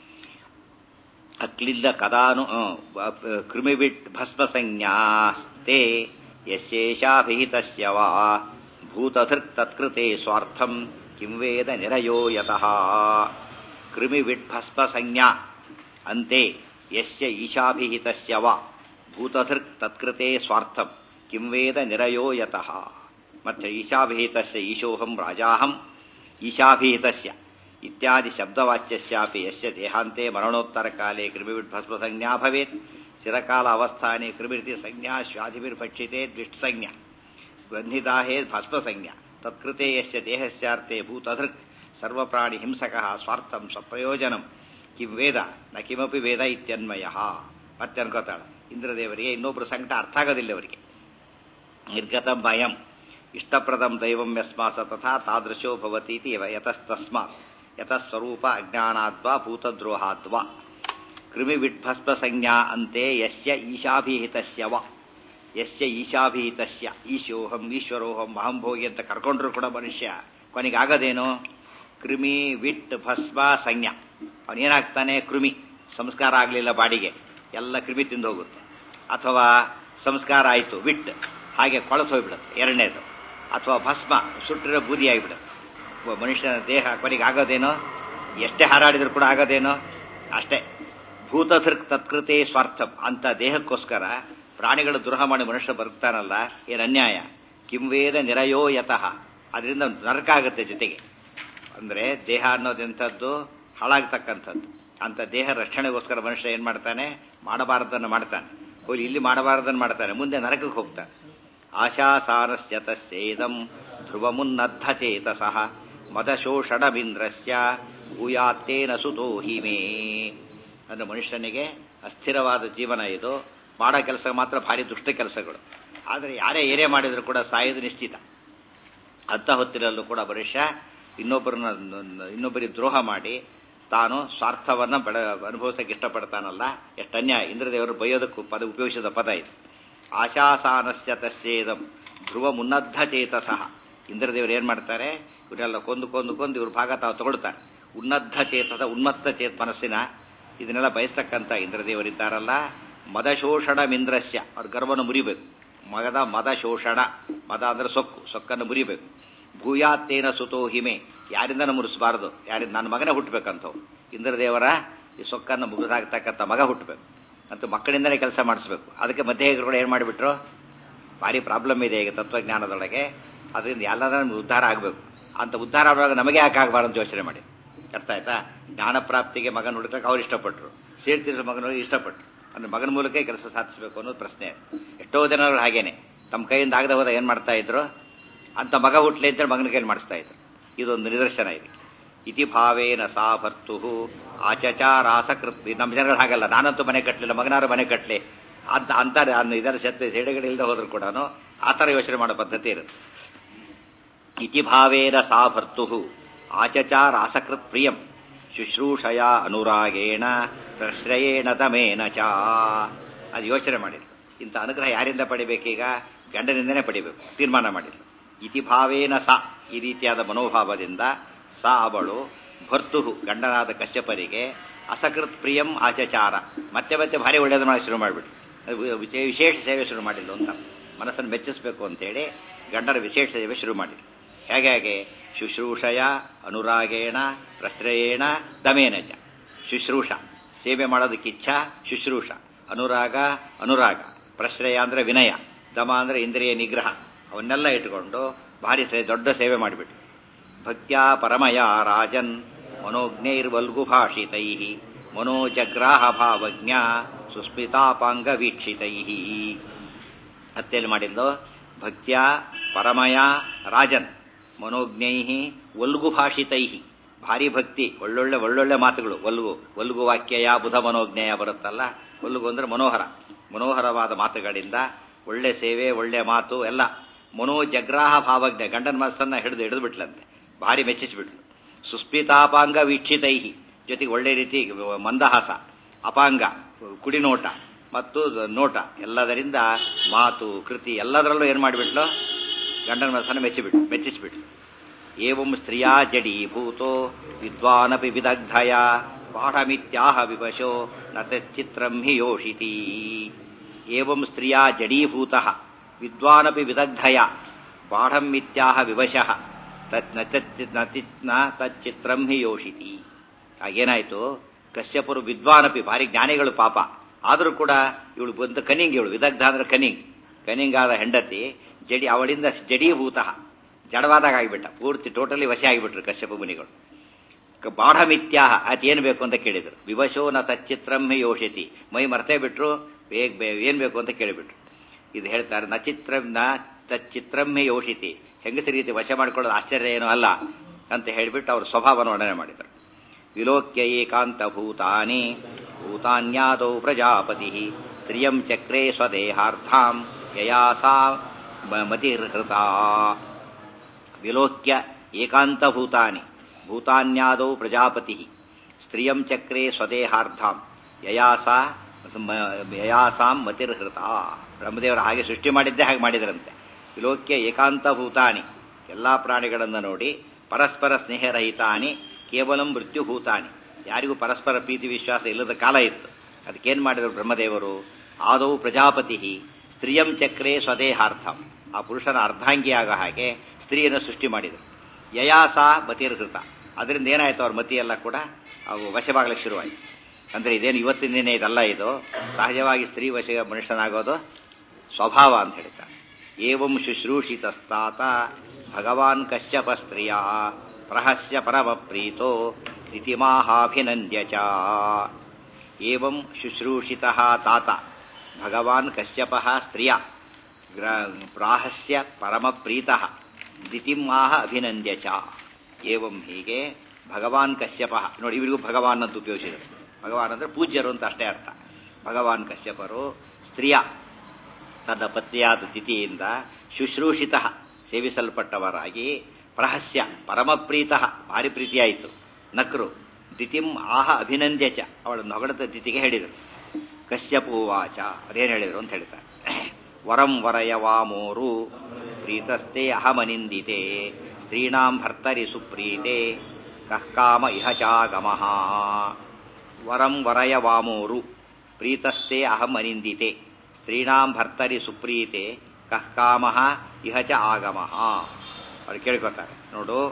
ಅಕ್ಲಿಲ್ಲ ಕದಾನು ಕೃಮಿಬಿಟ್ ಭಸ್ಮ ಸಂಜ್ಞಾಸ್ತೆ ಯಶೇಷಾಭಿಹಿತಸ್ಯ ವಾ ಭೂತಧೃಕ್ ತತ್ಕೃತೆ ಸ್ವಾರ್ಥಂ ಕಿಂ ವೇದ ನಿರಯೋ ಯತಃ ಕೃಮಿವಿಟ್ ಭಸ್ಮ ಸಂಜ್ಞಾ ಅಂತೆ ಯಸ್ಯ ಈಶಾಭಿಹಿತಸ್ಯ ವಾ ಭೂತಧೃಕ್ ತತ್ಕೃತೆ ಸ್ವಾರ್ಥಂ ಕಿಂ ವೇದ ನಿರಯೋ ಯತಃ ಮತ್ತೆ ಈಶಾಭಿಹಿತಸ್ಯ ಈಶೋಹಂ ರಾಜಾಹಂ ಈಶಾಭಿಹಿತಸ್ಯ ಇತ್ಯಾದಿ ಶಬ್ದವಾಚ್ಯಸ್ಯಾಪಿ ಯಸ್ಯ ದೇಹಾಂತೆ ಮರಣೋತ್ತರ ಕಾಲೇ ಕೃಮಿವಿಟ್ ಭಸ್ಮ ಸಂಜ್ಞಾ ಭವೇತ್ ಚಿರಕಾಲ ಅವಸ್ಥಾನೆ ಕೃಮಿರಿತಿ ಸಂಜ್ಞಾ ಶ್ವಾಧಿಭಿರ್ಭಕ್ಷಿತೆ ದ್ವಿಷ್ಟ್ ಸಂಜ್ಞಾ ಗ್ರಂಥಿದಾಹೇ ಭಸ್ಮ ಸಂಜ್ಞಾ ತತ್ಕೃತೆ ಯಸ್ಯ ದೇಹಸ್ಯಾರ್ಥೆ ಭೂತಧೃಕ್ ಸರ್ವಪ್ರಾಣಿ ಹಿಂಸಕಃ ಸ್ವಾರ್ಥಂ ಸ್ವಪ್ರಯೋಜನಂ ಕಿಂ ವೇದ ನ ಕಿಮಪಿ ವೇದ ಇತ್ಯನ್ವಯ ಮತ್ತೆ ಅನ್ಕೋತಾಳ ಇಂದ್ರದೇವರಿಗೆ ಇನ್ನೊಬ್ರು ಸಂಕಟ ಅರ್ಥ ಆಗೋದಿಲ್ಲ ಅವರಿಗೆ ನಿರ್ಗತಂ ಭಯಂ ಇಷ್ಟಪ್ರದಂ ದೈವಂ ಯಸ್ಮಾಸ ತಥಾ ತಾದೃಶೋ ಭವತೀತಿ ಯತಸ್ತಸ್ಮಾತ್ ಯತಸ್ವರೂಪ ಅಜ್ಞಾನಾದ್ವಾ ಭೂತದ್ರೋಹಾದ್ವಾ ಕೃಮಿ ವಿಡ್ಭಸ್ಮ ಸಂಜ್ಞಾ ಅಂತೆ ಯಸ್ಯ ಈಶಾಭಿಹಿತಸ್ಯವ ಯಸ್ಯ ಈಶಾಭಿಹಿತಸ್ಯ ಈಶೋಹಂ ಈಶ್ವರೋಹಂ ಅಹಂಭೋಗಿ ಅಂತ ಕರ್ಕೊಂಡ್ರು ಕೂಡ ಮನುಷ್ಯ ಕೊನೆಗೆ ಆಗದೇನು ಕೃಮಿ ವಿಟ್ ಭಸ್ಮ ಸಂಜ್ಞಾ ಅವನೇನಾಗ್ತಾನೆ ಕೃಮಿ ಸಂಸ್ಕಾರ ಆಗಲಿಲ್ಲ ಬಾಡಿಗೆ ಎಲ್ಲ ಕ್ರಿಮಿ ತಿಂದು ಹೋಗುತ್ತೆ ಅಥವಾ ಸಂಸ್ಕಾರ ಆಯಿತು ವಿಟ್ ಹಾಗೆ ಕೊಳತು ಹೋಗ್ಬಿಡುತ್ತೆ ಎರಡನೇದು ಅಥವಾ ಭಸ್ಮ ಸುಟ್ಟಿರೋ ಬೂದಿ ಆಗಿಬಿಡುತ್ತೆ ಒಬ್ಬ ಮನುಷ್ಯನ ದೇಹ ಕೊನೆಗೆ ಆಗೋದೇನೋ ಎಷ್ಟೇ ಹಾರಾಡಿದ್ರು ಕೂಡ ಆಗೋದೇನೋ ಅಷ್ಟೇ ಭೂತಧೃಕ್ ತತ್ಕೃತೆ ಸ್ವಾರ್ಥಂ ಅಂತ ದೇಹಕ್ಕೋಸ್ಕರ ಪ್ರಾಣಿಗಳು ದ್ರೋಹ ಮಾಡಿ ಮನುಷ್ಯ ಬದುಕ್ತಾನಲ್ಲ ಏನು ಅನ್ಯಾಯ ಕಿಂವೇದ ನಿರಯೋ ಯತಃ ಅದರಿಂದ ನರಕ ಆಗುತ್ತೆ ಜೊತೆಗೆ ಅಂದ್ರೆ ದೇಹ ಅನ್ನೋದೆಂಥದ್ದು ಹಾಳಾಗ್ತಕ್ಕಂಥದ್ದು ಅಂತ ದೇಹ ರಕ್ಷಣೆಗೋಸ್ಕರ ಮನುಷ್ಯ ಏನ್ ಮಾಡ್ತಾನೆ ಮಾಡಬಾರದನ್ನು ಮಾಡ್ತಾನೆ ಹೋಗಿ ಇಲ್ಲಿ ಮಾಡಬಾರದನ್ನು ಮಾಡ್ತಾನೆ ಮುಂದೆ ನರಕಕ್ಕೆ ಹೋಗ್ತಾನೆ ಆಶಾಸಾರಸ್ಯ ತಸ್ಯೇದಂ ಧ್ರುವಮುನ್ನದ್ಧ ಚೇತಸಃ ಮದಶೋಷಣಮಿಂದ್ರಸ್ಯ ಭೂಯಾತ್ತೇನ ಸುತೋ ಹಿಮೇ ಅಂದ್ರೆ ಮನುಷ್ಯನಿಗೆ ಅಸ್ಥಿರವಾದ ಜೀವನ ಇದು ಮಾಡೋ ಕೆಲಸ ಮಾತ್ರ ಭಾರಿ ದುಷ್ಟ ಕೆಲಸಗಳು ಆದರೆ ಯಾರೇ ಏನೇ ಮಾಡಿದ್ರು ಕೂಡ ಸಾಯೋದು ನಿಶ್ಚಿತ ಅಂತ ಹೊತ್ತಿನಲ್ಲೂ ಕೂಡ ಮನುಷ್ಯ ಇನ್ನೊಬ್ಬರನ್ನ ಇನ್ನೊಬ್ಬರಿಗೆ ದ್ರೋಹ ಮಾಡಿ ತಾನು ಸ್ವಾರ್ಥವನ್ನ ಬೆಳ ಅನುಭವಿಸಕ್ಕೆ ಇಷ್ಟಪಡ್ತಾನಲ್ಲ ಎಷ್ಟು ಅನ್ಯಾಯ ಇಂದ್ರದೇವರು ಬೈಯೋದಕ್ಕೂ ಪದ ಉಪಯೋಗಿಸಿದ ಪದ ಇದು ಆಶಾಸಾನಸ್ಯ ತಸ್ಯೇದಂ ಧ್ರುವ ಮುನ್ನದ್ಧ ಚೇತಸಃ ಇಂದ್ರದೇವರು ಏನ್ ಮಾಡ್ತಾರೆ ಇವರೆಲ್ಲ ಕೊಂದು ಕೊಂದು ಕೊಂದು ಇವ್ರ ಭಾಗ ತಾವು ತಗೊಳ್ತಾರೆ ಉನ್ನದ್ಧ ಚೇತದ ಉನ್ಮತ್ತ ಚೇತ ಮನಸ್ಸಿನ ಇದನ್ನೆಲ್ಲ ಬಯಸ್ತಕ್ಕಂಥ ಇಂದ್ರದೇವರಿದ್ದಾರಲ್ಲ ಮದಶೋಷಣ ಮಿಂದ್ರಸ್ಯ ಅವ್ರ ಗರ್ವವನ್ನು ಮುರಿಬೇಕು ಮಗದ ಮದ ಶೋಷಣ ಮದ ಅಂದ್ರೆ ಸೊಕ್ಕು ಸೊಕ್ಕನ್ನು ಮುರಿಬೇಕು ಭೂಯಾತ್ತೇನ ಸುತೋ ಹಿಮೆ ಯಾರಿಂದನೂ ಮುರಿಸಬಾರದು ಯಾರಿಂದ ನನ್ನ ಮಗನೇ ಹುಟ್ಟಬೇಕಂತವ್ ಇಂದ್ರದೇವರ ಈ ಸೊಕ್ಕನ್ನು ಮುಗಿಸಾಗ್ತಕ್ಕಂಥ ಮಗ ಹುಟ್ಟಬೇಕು ಅಂತ ಮಕ್ಕಳಿಂದಲೇ ಕೆಲಸ ಮಾಡಿಸ್ಬೇಕು ಅದಕ್ಕೆ ಮಧ್ಯಗಳು ಏನು ಮಾಡಿಬಿಟ್ರು ಭಾರಿ ಪ್ರಾಬ್ಲಮ್ ಇದೆ ಈಗ ತತ್ವಜ್ಞಾನದೊಳಗೆ ಅದರಿಂದ ಎಲ್ಲರ ಉದ್ಧಾರ ಆಗಬೇಕು ಅಂತ ಉದ್ಧಾರ ಆಗುವಾಗ ನಮಗೆ ಯಾಕೆ ಆಗಬಾರ್ದು ಯೋಚನೆ ಮಾಡಿ ಅರ್ಥ ಆಯ್ತಾ ಜ್ಞಾನ ಪ್ರಾಪ್ತಿಗೆ ಮಗನ ಹುಡುಕಕ್ಕೆ ಅವ್ರು ಇಷ್ಟಪಟ್ಟರು ಸೇರ್ತಿರೋ ಮಗನ ಇಷ್ಟಪಟ್ಟರು ಅಂದ್ರೆ ಮಗನ ಮೂಲಕ ಕೆಲಸ ಸಾಧಿಸಬೇಕು ಅನ್ನೋದು ಪ್ರಶ್ನೆ ಎಷ್ಟೋ ಜನಗಳು ಹಾಗೇನೆ ತಮ್ಮ ಕೈಯಿಂದ ಆಗದೆ ಹೋದ ಏನ್ ಮಾಡ್ತಾ ಇದ್ರು ಅಂತ ಮಗ ಹುಟ್ಲಿ ಅಂತೇಳಿ ಮಗನ ಕೈಲಿ ಮಾಡಿಸ್ತಾ ಇದ್ರು ಇದೊಂದು ನಿದರ್ಶನ ಇದೆ ಇತಿ ಭಾವೇನ ಸಾ ಭರ್ತು ಆಚಚಾರಾಸಕೃತ್ ನಮ್ಮ ಜನಗಳು ಹಾಗಲ್ಲ ನಾನಂತೂ ಮನೆ ಕಟ್ಟಲಿಲ್ಲ ಮಗನಾರು ಮನೆ ಕಟ್ಟಲಿ ಅಂತ ಅಂತಾರೆ ಇದರ ಸತ್ಯ ಸೆಡೆಗಳಿಲ್ಲದೆ ಹೋದ್ರು ಕೂಡ ಆ ಥರ ಯೋಚನೆ ಮಾಡೋ ಪದ್ಧತಿ ಇರುತ್ತೆ ಇತಿ ಭಾವೇನ ಸಾ ಭರ್ತು ಆಚಚಾರಾಸಕೃತ್ ಪ್ರಿಯಂ ಶುಶ್ರೂಷಯ ಅನುರಾಗೇಣ ಪ್ರಶ್ರಯೇಣ ತಮೇನ ಚ ಅದು ಯೋಚನೆ ಮಾಡಿದ್ರು ಇಂಥ ಅನುಗ್ರಹ ಯಾರಿಂದ ಪಡಿಬೇಕೀಗ ಗಂಡನಿಂದನೇ ಪಡಿಬೇಕು ತೀರ್ಮಾನ ಮಾಡಿದ್ರು ಇತಿ ಭಾವೇನ ಸ ಈ ರೀತಿಯಾದ ಮನೋಭಾವದಿಂದ ಸ ಅವಳು ಭರ್ತು ಗಂಡನಾದ ಕಶ್ಯಪರಿಗೆ ಅಸಕೃತ್ ಪ್ರಿಯಂ ಆಚಚಾರ ಮತ್ತೆ ಮತ್ತೆ ಭಾರಿ ಒಳ್ಳೇದು ಮಾಡಿ ಶುರು ಮಾಡಿಬಿಟ್ರು ವಿಶೇಷ ಸೇವೆ ಶುರು ಮಾಡಿಲ್ಲ ಅಂತ ಮನಸ್ಸನ್ನು ಮೆಚ್ಚಿಸಬೇಕು ಅಂತೇಳಿ ಗಂಡನ ವಿಶೇಷ ಸೇವೆ ಶುರು ಮಾಡಿದ್ರು ಹೇಗೆ ಹೇಗೆ ಶುಶ್ರೂಷಯ ಅನುರಾಗೇಣ ಪ್ರಶ್ರಯೇಣ ದಮೇನ ಚ ಶುಶ್ರೂಷ ಸೇವೆ ಮಾಡೋದಕ್ಕೆ ಇಚ್ಛಾ ಶುಶ್ರೂಷ ಅನುರಾಗ ಅನುರಾಗ ಪ್ರಶ್ರಯ ಅಂದ್ರೆ ವಿನಯ ದಮ ಅಂದ್ರೆ ಇಂದ್ರಿಯ ನಿಗ್ರಹ ಅವನ್ನೆಲ್ಲ ಇಟ್ಕೊಂಡು ಭಾರಿ ದೊಡ್ಡ ಸೇವೆ ಮಾಡಿಬಿಟ್ರು ಭಕ್ತ್ಯಾ ಪರಮಯ ರಾಜನ್ ಮನೋಜ್ಞೈರ್ವಲ್ಗು ಭಾಷಿತೈ ಮನೋಜಗ್ರಾಹ ಭಾವಜ್ಞ ಸುಸ್ಮಿತಾಪಾಂಗ ವೀಕ್ಷಿತೈ ಹತ್ತೇಲಿ ಮಾಡಿದ್ದು ಭಕ್ತ್ಯ ಪರಮಯ ರಾಜನ್ ಮನೋಜ್ಞೈ ಒಲ್ಗು ಭಾಷಿತೈ ಭಾರಿ ಭಕ್ತಿ ಒಳ್ಳೊಳ್ಳೆ ಒಳ್ಳೊಳ್ಳೆ ಮಾತುಗಳು ಒಲ್ಗು ಒಲ್ಗು ವಾಕ್ಯಯ ಬುಧ ಮನೋಜ್ಞೇಯ ಬರುತ್ತಲ್ಲ ಒಲ್ಗು ಅಂದ್ರೆ ಮನೋಹರ ಮನೋಹರವಾದ ಮಾತುಗಳಿಂದ ಒಳ್ಳೆ ಸೇವೆ ಒಳ್ಳೆ ಮಾತು ಎಲ್ಲ ಮನೋಜಗ್ರಾಹ ಭಾವಜ್ಞ ಗಂಡನ ಮನಸ್ಸನ್ನ ಹಿಡಿದು ಹಿಡಿದು ಬಿಟ್ಲಂತೆ ಭಾರಿ ಮೆಚ್ಚಿಸ್ಬಿಟ್ಲು ಸುಸ್ಮಿತಾಪಾಂಗ ವೀಕ್ಷಿತೈ ಜೊತೆಗೆ ಒಳ್ಳೆ ರೀತಿ ಮಂದಹಾಸ ಅಪಾಂಗ ಕುಡಿನೋಟ ಮತ್ತು ನೋಟ ಎಲ್ಲದರಿಂದ ಮಾತು ಕೃತಿ ಎಲ್ಲದರಲ್ಲೂ ಏನ್ ಮಾಡಿಬಿಟ್ಲು ಗಂಡನ ಮನಸ್ಸನ್ನು ಮೆಚ್ಚಿಬಿಟ್ಲು ಮೆಚ್ಚಿಸ್ಬಿಟ್ಲು ಏವಂ ಸ್ತ್ರೀಯಾ ಜಡೀಭೂತೋ ವಿದ್ವಾನಪಿ ವಿದಗ್ಧಯ ಪಾಠಮಿತ್ಯಾಹ ವಿವಶೋ ನ ತಚ್ಚಿತ್ರಂ ಹಿ ಯೋಷಿತಿ ಏವಂ ಸ್ತ್ರೀಯಾ ಜಡೀಭೂತ ವಿದ್ವಾನಪಿ ವಿದಗ್ಧಯ ಪಾಠಮಿತ್ಯಾಹ ವಿವಶಃ ತತ್ ನ ತಚ್ಚಿತ್ರಂ ಹಿ ಯೋಷಿತಿ ಆಗೇನಾಯ್ತು ಕಶ್ಯಪರು ವಿದ್ವಾನಪಿ ಭಾರಿ ಜ್ಞಾನಿಗಳು ಪಾಪ ಆದರೂ ಕೂಡ ಇವಳು ಬಂದು ಕನಿಂಗ್ ಇವಳು ವಿದಗ್ಧ ಅಂದ್ರೆ ಕನಿಂಗ್ ಕನಿಂಗ್ ಆದ ಹೆಂಡತಿ ಜಡಿ ಅವಳಿಂದ ಜಡೀಭೂತ ಜಡವಾದಾಗ ಆಗಿಬಿಟ್ಟ ಪೂರ್ತಿ ಟೋಟಲಿ ವಶ ಆಗಿಬಿಟ್ರು ಕಶ್ಯಪ ಮುನಿಗಳು ಬಾಢಮಿತ್ಯಾಹ ಅದೇನು ಬೇಕು ಅಂತ ಕೇಳಿದ್ರು ವಿವಶೋ ನ ತಚ್ಚಿತ್ರಂ ಹಿ ಯೋಷಿತಿ ಮೈ ಮರ್ತೇ ಬಿಟ್ರು ಬೇಗ ಏನ್ ಬೇಕು ಅಂತ ಕೇಳಿಬಿಟ್ರು ಇದು ಹೇಳ್ತಾರೆ ನ ಚಿತ್ರ ನ ತಚ್ಚಿತ್ರಂ ಹಿ ಯೋಷಿತಿ ಹೆಂಗಸರಿ ರೀತಿ ವಶ ಮಾಡ್ಕೊಳ್ಳೋದು ಆಶ್ಚರ್ಯ ಏನೂ ಅಲ್ಲ ಅಂತ ಹೇಳಿಬಿಟ್ಟು ಅವ್ರ ಸ್ವಭಾವವನ್ನು ವರ್ಣನೆ ಮಾಡಿದರು ವಿಲೋಕ್ಯ ಏಕಾಂತ ಭೂತಾನಿ ಭೂತಾನ್ಯಾದೌ ಪ್ರಜಾಪತಿ ಸ್ತ್ರಿಯಂ ಚಕ್ರೇ ಸ್ವದೇಹಾರ್ಥಾಂ ಯಯಾಸಾ ಮತಿರ್ಹೃತ ವಿಲೋಕ್ಯ ಏಕಾಂತ ಭೂತಾನಿ ಭೂತಾನ್ಯಾದೌ ಪ್ರಜಾಪತಿ ಸ್ತ್ರಿಯಂ ಚಕ್ರೇ ಸ್ವದೇಹಾರ್ಧಾಂ ಯಯಾಸ ಯಯಾಸಾಂ ಮತಿರ್ಹೃತ ಬ್ರಹ್ಮದೇವರು ಹಾಗೆ ಸೃಷ್ಟಿ ಮಾಡಿದ್ದೇ ಹಾಗೆ ಮಾಡಿದರಂತೆ ಲೋಕ್ಯ ಏಕಾಂತ ಭೂತಾನಿ ಎಲ್ಲ ಪ್ರಾಣಿಗಳನ್ನು ನೋಡಿ ಪರಸ್ಪರ ಸ್ನೇಹರಹಿತಾನಿ ಕೇವಲ ಮೃತ್ಯುಭೂತಾನಿ ಯಾರಿಗೂ ಪರಸ್ಪರ ಪ್ರೀತಿ ವಿಶ್ವಾಸ ಇಲ್ಲದ ಕಾಲ ಇತ್ತು ಅದಕ್ಕೇನು ಮಾಡಿದರು ಬ್ರಹ್ಮದೇವರು ಆದೌ ಪ್ರಜಾಪತಿ ಸ್ತ್ರೀಯಂ ಚಕ್ರೇ ಸ್ವದೇಹಾರ್ಥಂ ಆ ಪುರುಷನ ಅರ್ಧಾಂಗಿಯಾಗ ಹಾಗೆ ಸ್ತ್ರೀಯನ್ನು ಸೃಷ್ಟಿ ಮಾಡಿದರು ಯಯಾಸ ಮತಿರ್ಹೃತ ಅದರಿಂದ ಏನಾಯ್ತು ಅವ್ರ ಮತಿ ಎಲ್ಲ ಕೂಡ ಅವು ವಶವಾಗಲಿಕ್ಕೆ ಶುರುವಾಯಿತು ಅಂದರೆ ಇದೇನು ಇವತ್ತಿನ ದಿನ ಇದಲ್ಲ ಇದು ಸಹಜವಾಗಿ ಸ್ತ್ರೀ ವಶ ಮನುಷ್ಯನಾಗೋದು ಸ್ವಭಾವ ಅಂತ ಹೇಳ್ತಾರೆ ಏವಂ ಶುಶ್ರೂಷಿತಸ್ತಾತ ಭಗವಾನ್ ಕಶ್ಯಪ ಸ್ತ್ರೀಯ ಪ್ರಹಸ್ಯ ಪರಮ ಪ್ರೀತೋ ಇತಿಮಾಹಾಭಿನಂದ್ಯ ಚ ಏವಂ ಶುಶ್ರೂಷಿತ ತಾತ ಭಗವಾನ್ ಕಶ್ಯಪ ಸ್ತ್ರೀಯ ಪ್ರಾಹಸ್ಯ ಪರಮ ಪ್ರೀತ ದಿತಿಮಾಹ ಅಭಿನಂದ್ಯ ಚ ಏವಂ ಹೀಗೆ ಭಗವಾನ್ ಕಶ್ಯಪ ನೋಡಿ ಇವರಿಗೂ ಭಗವಾನ್ ಅಂತ ಉಪಯೋಗಿಸಿದರು ಭಗವಾನ್ ಅಂದ್ರೆ ಪೂಜ್ಯರು ಅಂತ ಅಷ್ಟೇ ಅರ್ಥ ಭಗವಾನ್ ಕಶ್ಯಪರು ಸ್ತ್ರೀಯ ತನ್ನ ಪತ್ನಿಯಾದ ತಿಥಿಯಿಂದ ಶುಶ್ರೂಷಿತ ಸೇವಿಸಲ್ಪಟ್ಟವರಾಗಿ ಪ್ರಹಸ್ಯ ಪರಮಪ್ರೀತ ಭಾರಿ ಪ್ರೀತಿಯಾಯಿತು ನಕ್ರು ದಿತಿಂ ಆಹ ಅಭಿನಂದ್ಯ ಚ ಅವಳನ್ನು ಹೊಗಳದ ದಿತಿಗೆ ಹೇಳಿದರು ಕಶ್ಯಪೂವಾಚ ಅದೇನು ಹೇಳಿದರು ಅಂತ ಹೇಳ್ತಾರೆ ವರಂ ವರಯ ವಾಮೋರು ಪ್ರೀತಸ್ತೆ ಅಹಮನಿಂದಿತೆ ಸ್ತ್ರೀಣಾಂ ಭರ್ತರಿ ಸುಪ್ರೀತೆ ಕಃಕಾಮ ಇಹ ಚಾಗಮಃ ವರಂ ವರಯ ವಾಮೋರು ಪ್ರೀತಸ್ತೆ ಅಹಮನಿಂದಿತೆ ಸ್ತ್ರೀಣಾಂ ಭರ್ತರಿ ಸುಪ್ರೀತೆ ಕಃಕಾಮಃ ಇಹ ಚ ಆಗಮಃ ಅವ್ರು ಕೇಳ್ಕೊತಾರೆ ನೋಡು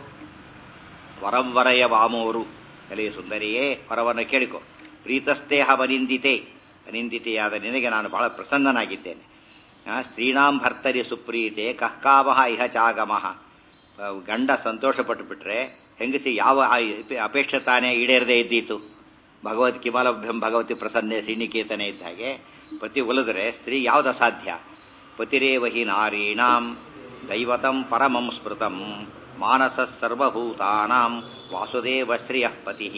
ವರಂ ವರಯ ವಾಮೋರು ಎಲೆ ಸುಂದರಿಯೇ ವರವನ್ನು ಕೇಳಿಕೊ ಪ್ರೀತಸ್ತೇಹ ಅನಿಂದಿತೆ ಅನಿಂದಿತೆಯಾದ ನಿನಗೆ ನಾನು ಬಹಳ ಪ್ರಸನ್ನನಾಗಿದ್ದೇನೆ ಸ್ತ್ರೀಣಾಂ ಭರ್ತರಿ ಸುಪ್ರೀತೆ ಕಹ್ಕಾಮಹ ಇಹ ಚಾಗಮಃ ಗಂಡ ಸಂತೋಷಪಟ್ಟು ಬಿಟ್ರೆ ಹೆಂಗಸಿ ಯಾವ ಅಪೇಕ್ಷೆ ತಾನೇ ಈಡೇರದೇ ಇದ್ದೀತು ಭಗವತ್ ಕಿಮಲಭ್ಯಂ ಭಗವತಿ ಪ್ರಸನ್ನೆ ಶ್ರೀನಿಕೇತನೆ ಇದ್ದ ಹಾಗೆ ಪತಿ ಒಲಿದ್ರೆ ಸ್ತ್ರೀ ಯಾವ್ದು ಅಸಾಧ್ಯ ಪತಿರೇವ ಹಿ ನಾರೀಣಾಂ ದೈವತಂ ಪರಮಂ ಸ್ಮೃತಂ ಮಾನಸ ಸರ್ವಭೂತಾನಾಂ ವಾಸುದೇವ ಸ್ತ್ರೀಯ ಪತಿ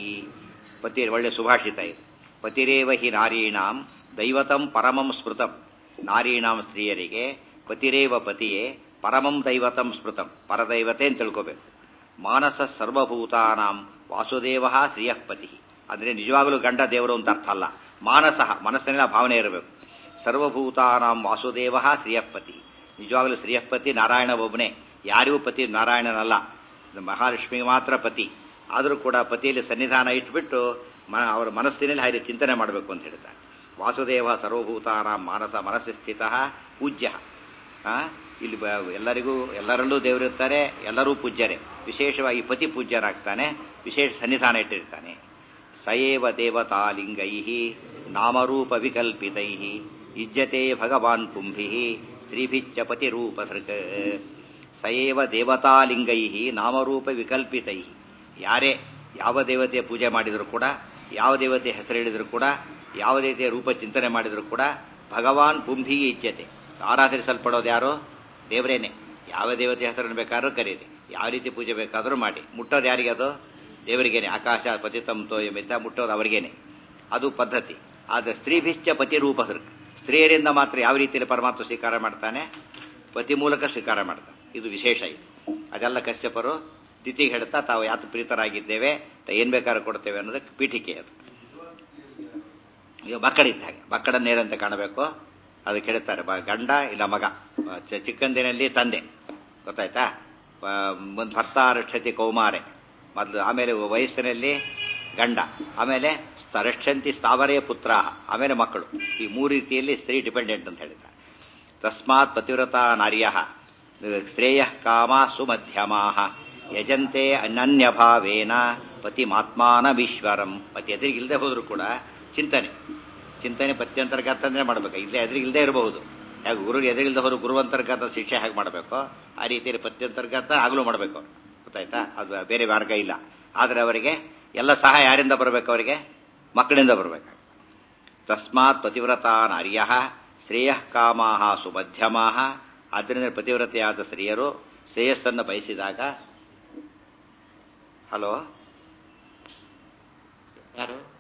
ಪತಿ ಒಳ್ಳೆ ಸುಭಾಷಿತ ಇದು ಪತಿರೇವ ಹಿ ನಾರೀಣಾಂ ದೈವತಂ ಪರಮಂ ಸ್ಮೃತಂ ನಾರೀಣಾಂ ಸ್ತ್ರೀಯರಿಗೆ ಪತಿರೇವ ಪತಿಯೇ ಪರಮಂ ದೈವತಂ ಸ್ಮೃತಂ ಪರದೈವತೆ ಅಂತ ತಿಳ್ಕೋಬೇಕು ಮಾನಸ ಸರ್ವಭೂತಾನಾಂ ವಾಸುದೇವ ಶ್ರೀಯ ಪತಿ ಅಂದ್ರೆ ನಿಜವಾಗಲೂ ಗಂಡ ದೇವರು ಅಂತ ಅರ್ಥ ಅಲ್ಲ ಮಾನಸ ಮನಸ್ಸಿನ ಭಾವನೆ ಇರಬೇಕು ಸರ್ವಭೂತಾನಾಂ ವಾಸುದೇವ ಶ್ರೀಯಪತಿ ನಿಜವಾಗಲೂ ಶ್ರೀಯಪತಿ ನಾರಾಯಣ ಒಬ್ಬನೇ ಯಾರಿಗೂ ಪತಿ ನಾರಾಯಣನಲ್ಲ ಮಹಾಲಕ್ಷ್ಮಿಗೆ ಮಾತ್ರ ಪತಿ ಆದರೂ ಕೂಡ ಪತಿಯಲ್ಲಿ ಸನ್ನಿಧಾನ ಇಟ್ಬಿಟ್ಟು ಅವರ ಮನಸ್ಸಿನಲ್ಲಿ ಹಾಗೆ ಚಿಂತನೆ ಮಾಡಬೇಕು ಅಂತ ಹೇಳ್ತಾರೆ ವಾಸುದೇವ ಸರ್ವಭೂತಾನಾಂ ಮಾನಸ ಮನಸ್ಸಿ ಸ್ಥಿತ ಪೂಜ್ಯ ಇಲ್ಲಿ ಎಲ್ಲರಿಗೂ ಎಲ್ಲರಲ್ಲೂ ದೇವರಿರ್ತಾರೆ ಎಲ್ಲರೂ ಪೂಜ್ಯರೇ ವಿಶೇಷವಾಗಿ ಪತಿ ಪೂಜ್ಯರಾಗ್ತಾನೆ ವಿಶೇಷ ಸನ್ನಿಧಾನ ಇಟ್ಟಿರ್ತಾನೆ ಸಯೇವ ದೇವತಾ ಲಿಂಗೈ ನಾಮರೂಪ ವಿಕಲ್ಪಿತೈ ಇಜ್ಜತೆ ಭಗವಾನ್ ಪುಂಭಿ ಸ್ತ್ರೀಭಿಚ್ಚ ಪತಿರೂಪಧೃಕ್ ಸಯೇವ ದೇವತಾಲಿಂಗೈ ನಾಮರೂಪ ವಿಕಲ್ಪಿತೈ ಯಾರೇ ಯಾವ ದೇವತೆಯ ಪೂಜೆ ಮಾಡಿದರೂ ಕೂಡ ಯಾವ ದೇವತೆಯ ಹೆಸರು ಹೇಳಿದರೂ ಕೂಡ ಯಾವ ದೇವತೆಯ ರೂಪ ಚಿಂತನೆ ಮಾಡಿದರೂ ಕೂಡ ಭಗವಾನ್ ಪುಂಭಿ ಇಜ್ಜತೆ ಆರಾಧರಿಸಲ್ಪಡೋದು ಯಾರು ದೇವರೇನೆ ಯಾವ ದೇವತೆ ಹೆಸರನ್ನು ಬೇಕಾದ್ರೂ ಕರೀರಿ ಯಾವ ರೀತಿ ಪೂಜೆ ಬೇಕಾದರೂ ಮಾಡಿ ಮುಟ್ಟೋದು ಯಾರಿಗೆ ಅದು ದೇವರಿಗೇನೆ ಆಕಾಶ ಪತಿತಂ ತೋಯಮಿದ್ದ ಮುಟ್ಟೋದು ಅವರಿಗೇನೆ ಅದು ಪದ್ಧತಿ ಆದರೆ ಸ್ತ್ರೀಭಿಶ್ಚ ಪತಿ ರೂಪ ಸ್ತ್ರೀಯರಿಂದ ಮಾತ್ರ ಯಾವ ರೀತಿಯಲ್ಲಿ ಪರಮಾತ್ಮ ಸ್ವೀಕಾರ ಮಾಡ್ತಾನೆ ಪತಿ ಮೂಲಕ ಸ್ವೀಕಾರ ಮಾಡ್ತಾನೆ ಇದು ವಿಶೇಷ ಇದು ಅದೆಲ್ಲ ಕಶ್ಯಪರು ತಿಥಿಗೆ ಹೇಳ್ತಾ ತಾವು ಯಾತು ಪ್ರೀತರಾಗಿದ್ದೇವೆ ಏನ್ ಬೇಕಾದ್ರೂ ಕೊಡ್ತೇವೆ ಅನ್ನೋದಕ್ಕೆ ಪೀಠಿಕೆ ಅದು ಈಗ ಮಕ್ಕಳಿದ್ದ ಹಾಗೆ ಮಕ್ಕಳನ್ನೇನಂತ ಕಾಣಬೇಕು ಅದಕ್ಕೆ ಹೇಳ್ತಾರೆ ಗಂಡ ಇಲ್ಲ ಮಗ ಚಿಕ್ಕಂದಿನಲ್ಲಿ ತಂದೆ ಗೊತ್ತಾಯ್ತಾ ಒಂದು ಭರ್ತ ರಕ್ಷತಿ ಕೌಮಾರೆ ಮೊದಲು ಆಮೇಲೆ ವಯಸ್ಸಿನಲ್ಲಿ ಗಂಡ ಆಮೇಲೆ ರಕ್ಷಂತಿ ಸ್ಥಾವರೇ ಪುತ್ರ ಆಮೇಲೆ ಮಕ್ಕಳು ಈ ಮೂರು ರೀತಿಯಲ್ಲಿ ಸ್ತ್ರೀ ಡಿಪೆಂಡೆಂಟ್ ಅಂತ ಹೇಳಿದ್ದಾರೆ ತಸ್ಮಾತ್ ಪತಿವ್ರತ ನಾರ್ಯ ಶ್ರೇಯ ಕಾಮ ಸುಮಧ್ಯಮಾ ಯಜಂತೆ ಅನನ್ಯಭಾವೇನ ಪತಿಮಾತ್ಮಾನಮೀಶ್ವರಂ ಪತಿ ಎದುರಿಗಿಲ್ಲದೆ ಹೋದ್ರು ಕೂಡ ಚಿಂತನೆ ಚಿಂತನೆ ಪತ್ಯಂತರ್ಗತನೇ ಮಾಡಬೇಕು ಇಲ್ಲೇ ಎದುರಿಗಿಲ್ಲದೆ ಇರಬಹುದು ಯಾಕೆ ಗುರು ಎದುರಿಗಿಲ್ಲದೆ ಹೋದ್ರು ಗುರುವಂತರ್ಗತ ಶಿಕ್ಷೆ ಹೇಗೆ ಮಾಡಬೇಕು ಆ ರೀತಿಯಲ್ಲಿ ಪತ್ಯಂತರ್ಗತ ಆಗಲೂ ಮಾಡಬೇಕು ಗೊತ್ತಾಯ್ತಾ ಅದು ಬೇರೆ ಮಾರ್ಗ ಇಲ್ಲ ಆದರೆ ಅವರಿಗೆ ಎಲ್ಲ ಸಹ ಯಾರಿಂದ ಬರಬೇಕು ಅವರಿಗೆ ಮಕ್ಕಳಿಂದ ಬರಬೇಕು ತಸ್ಮಾತ್ ಪತಿವ್ರತ ನಾರ್ಯ ಶ್ರೇಯ ಕಾಮಾ ಸುಮಧ್ಯಮಾ ಆದ್ದರಿಂದ ಪತಿವ್ರತೆಯಾದ ಸ್ತ್ರೀಯರು ಶ್ರೇಯಸ್ಸನ್ನು ಬಯಸಿದಾಗ ಹಲೋ ಯಾರು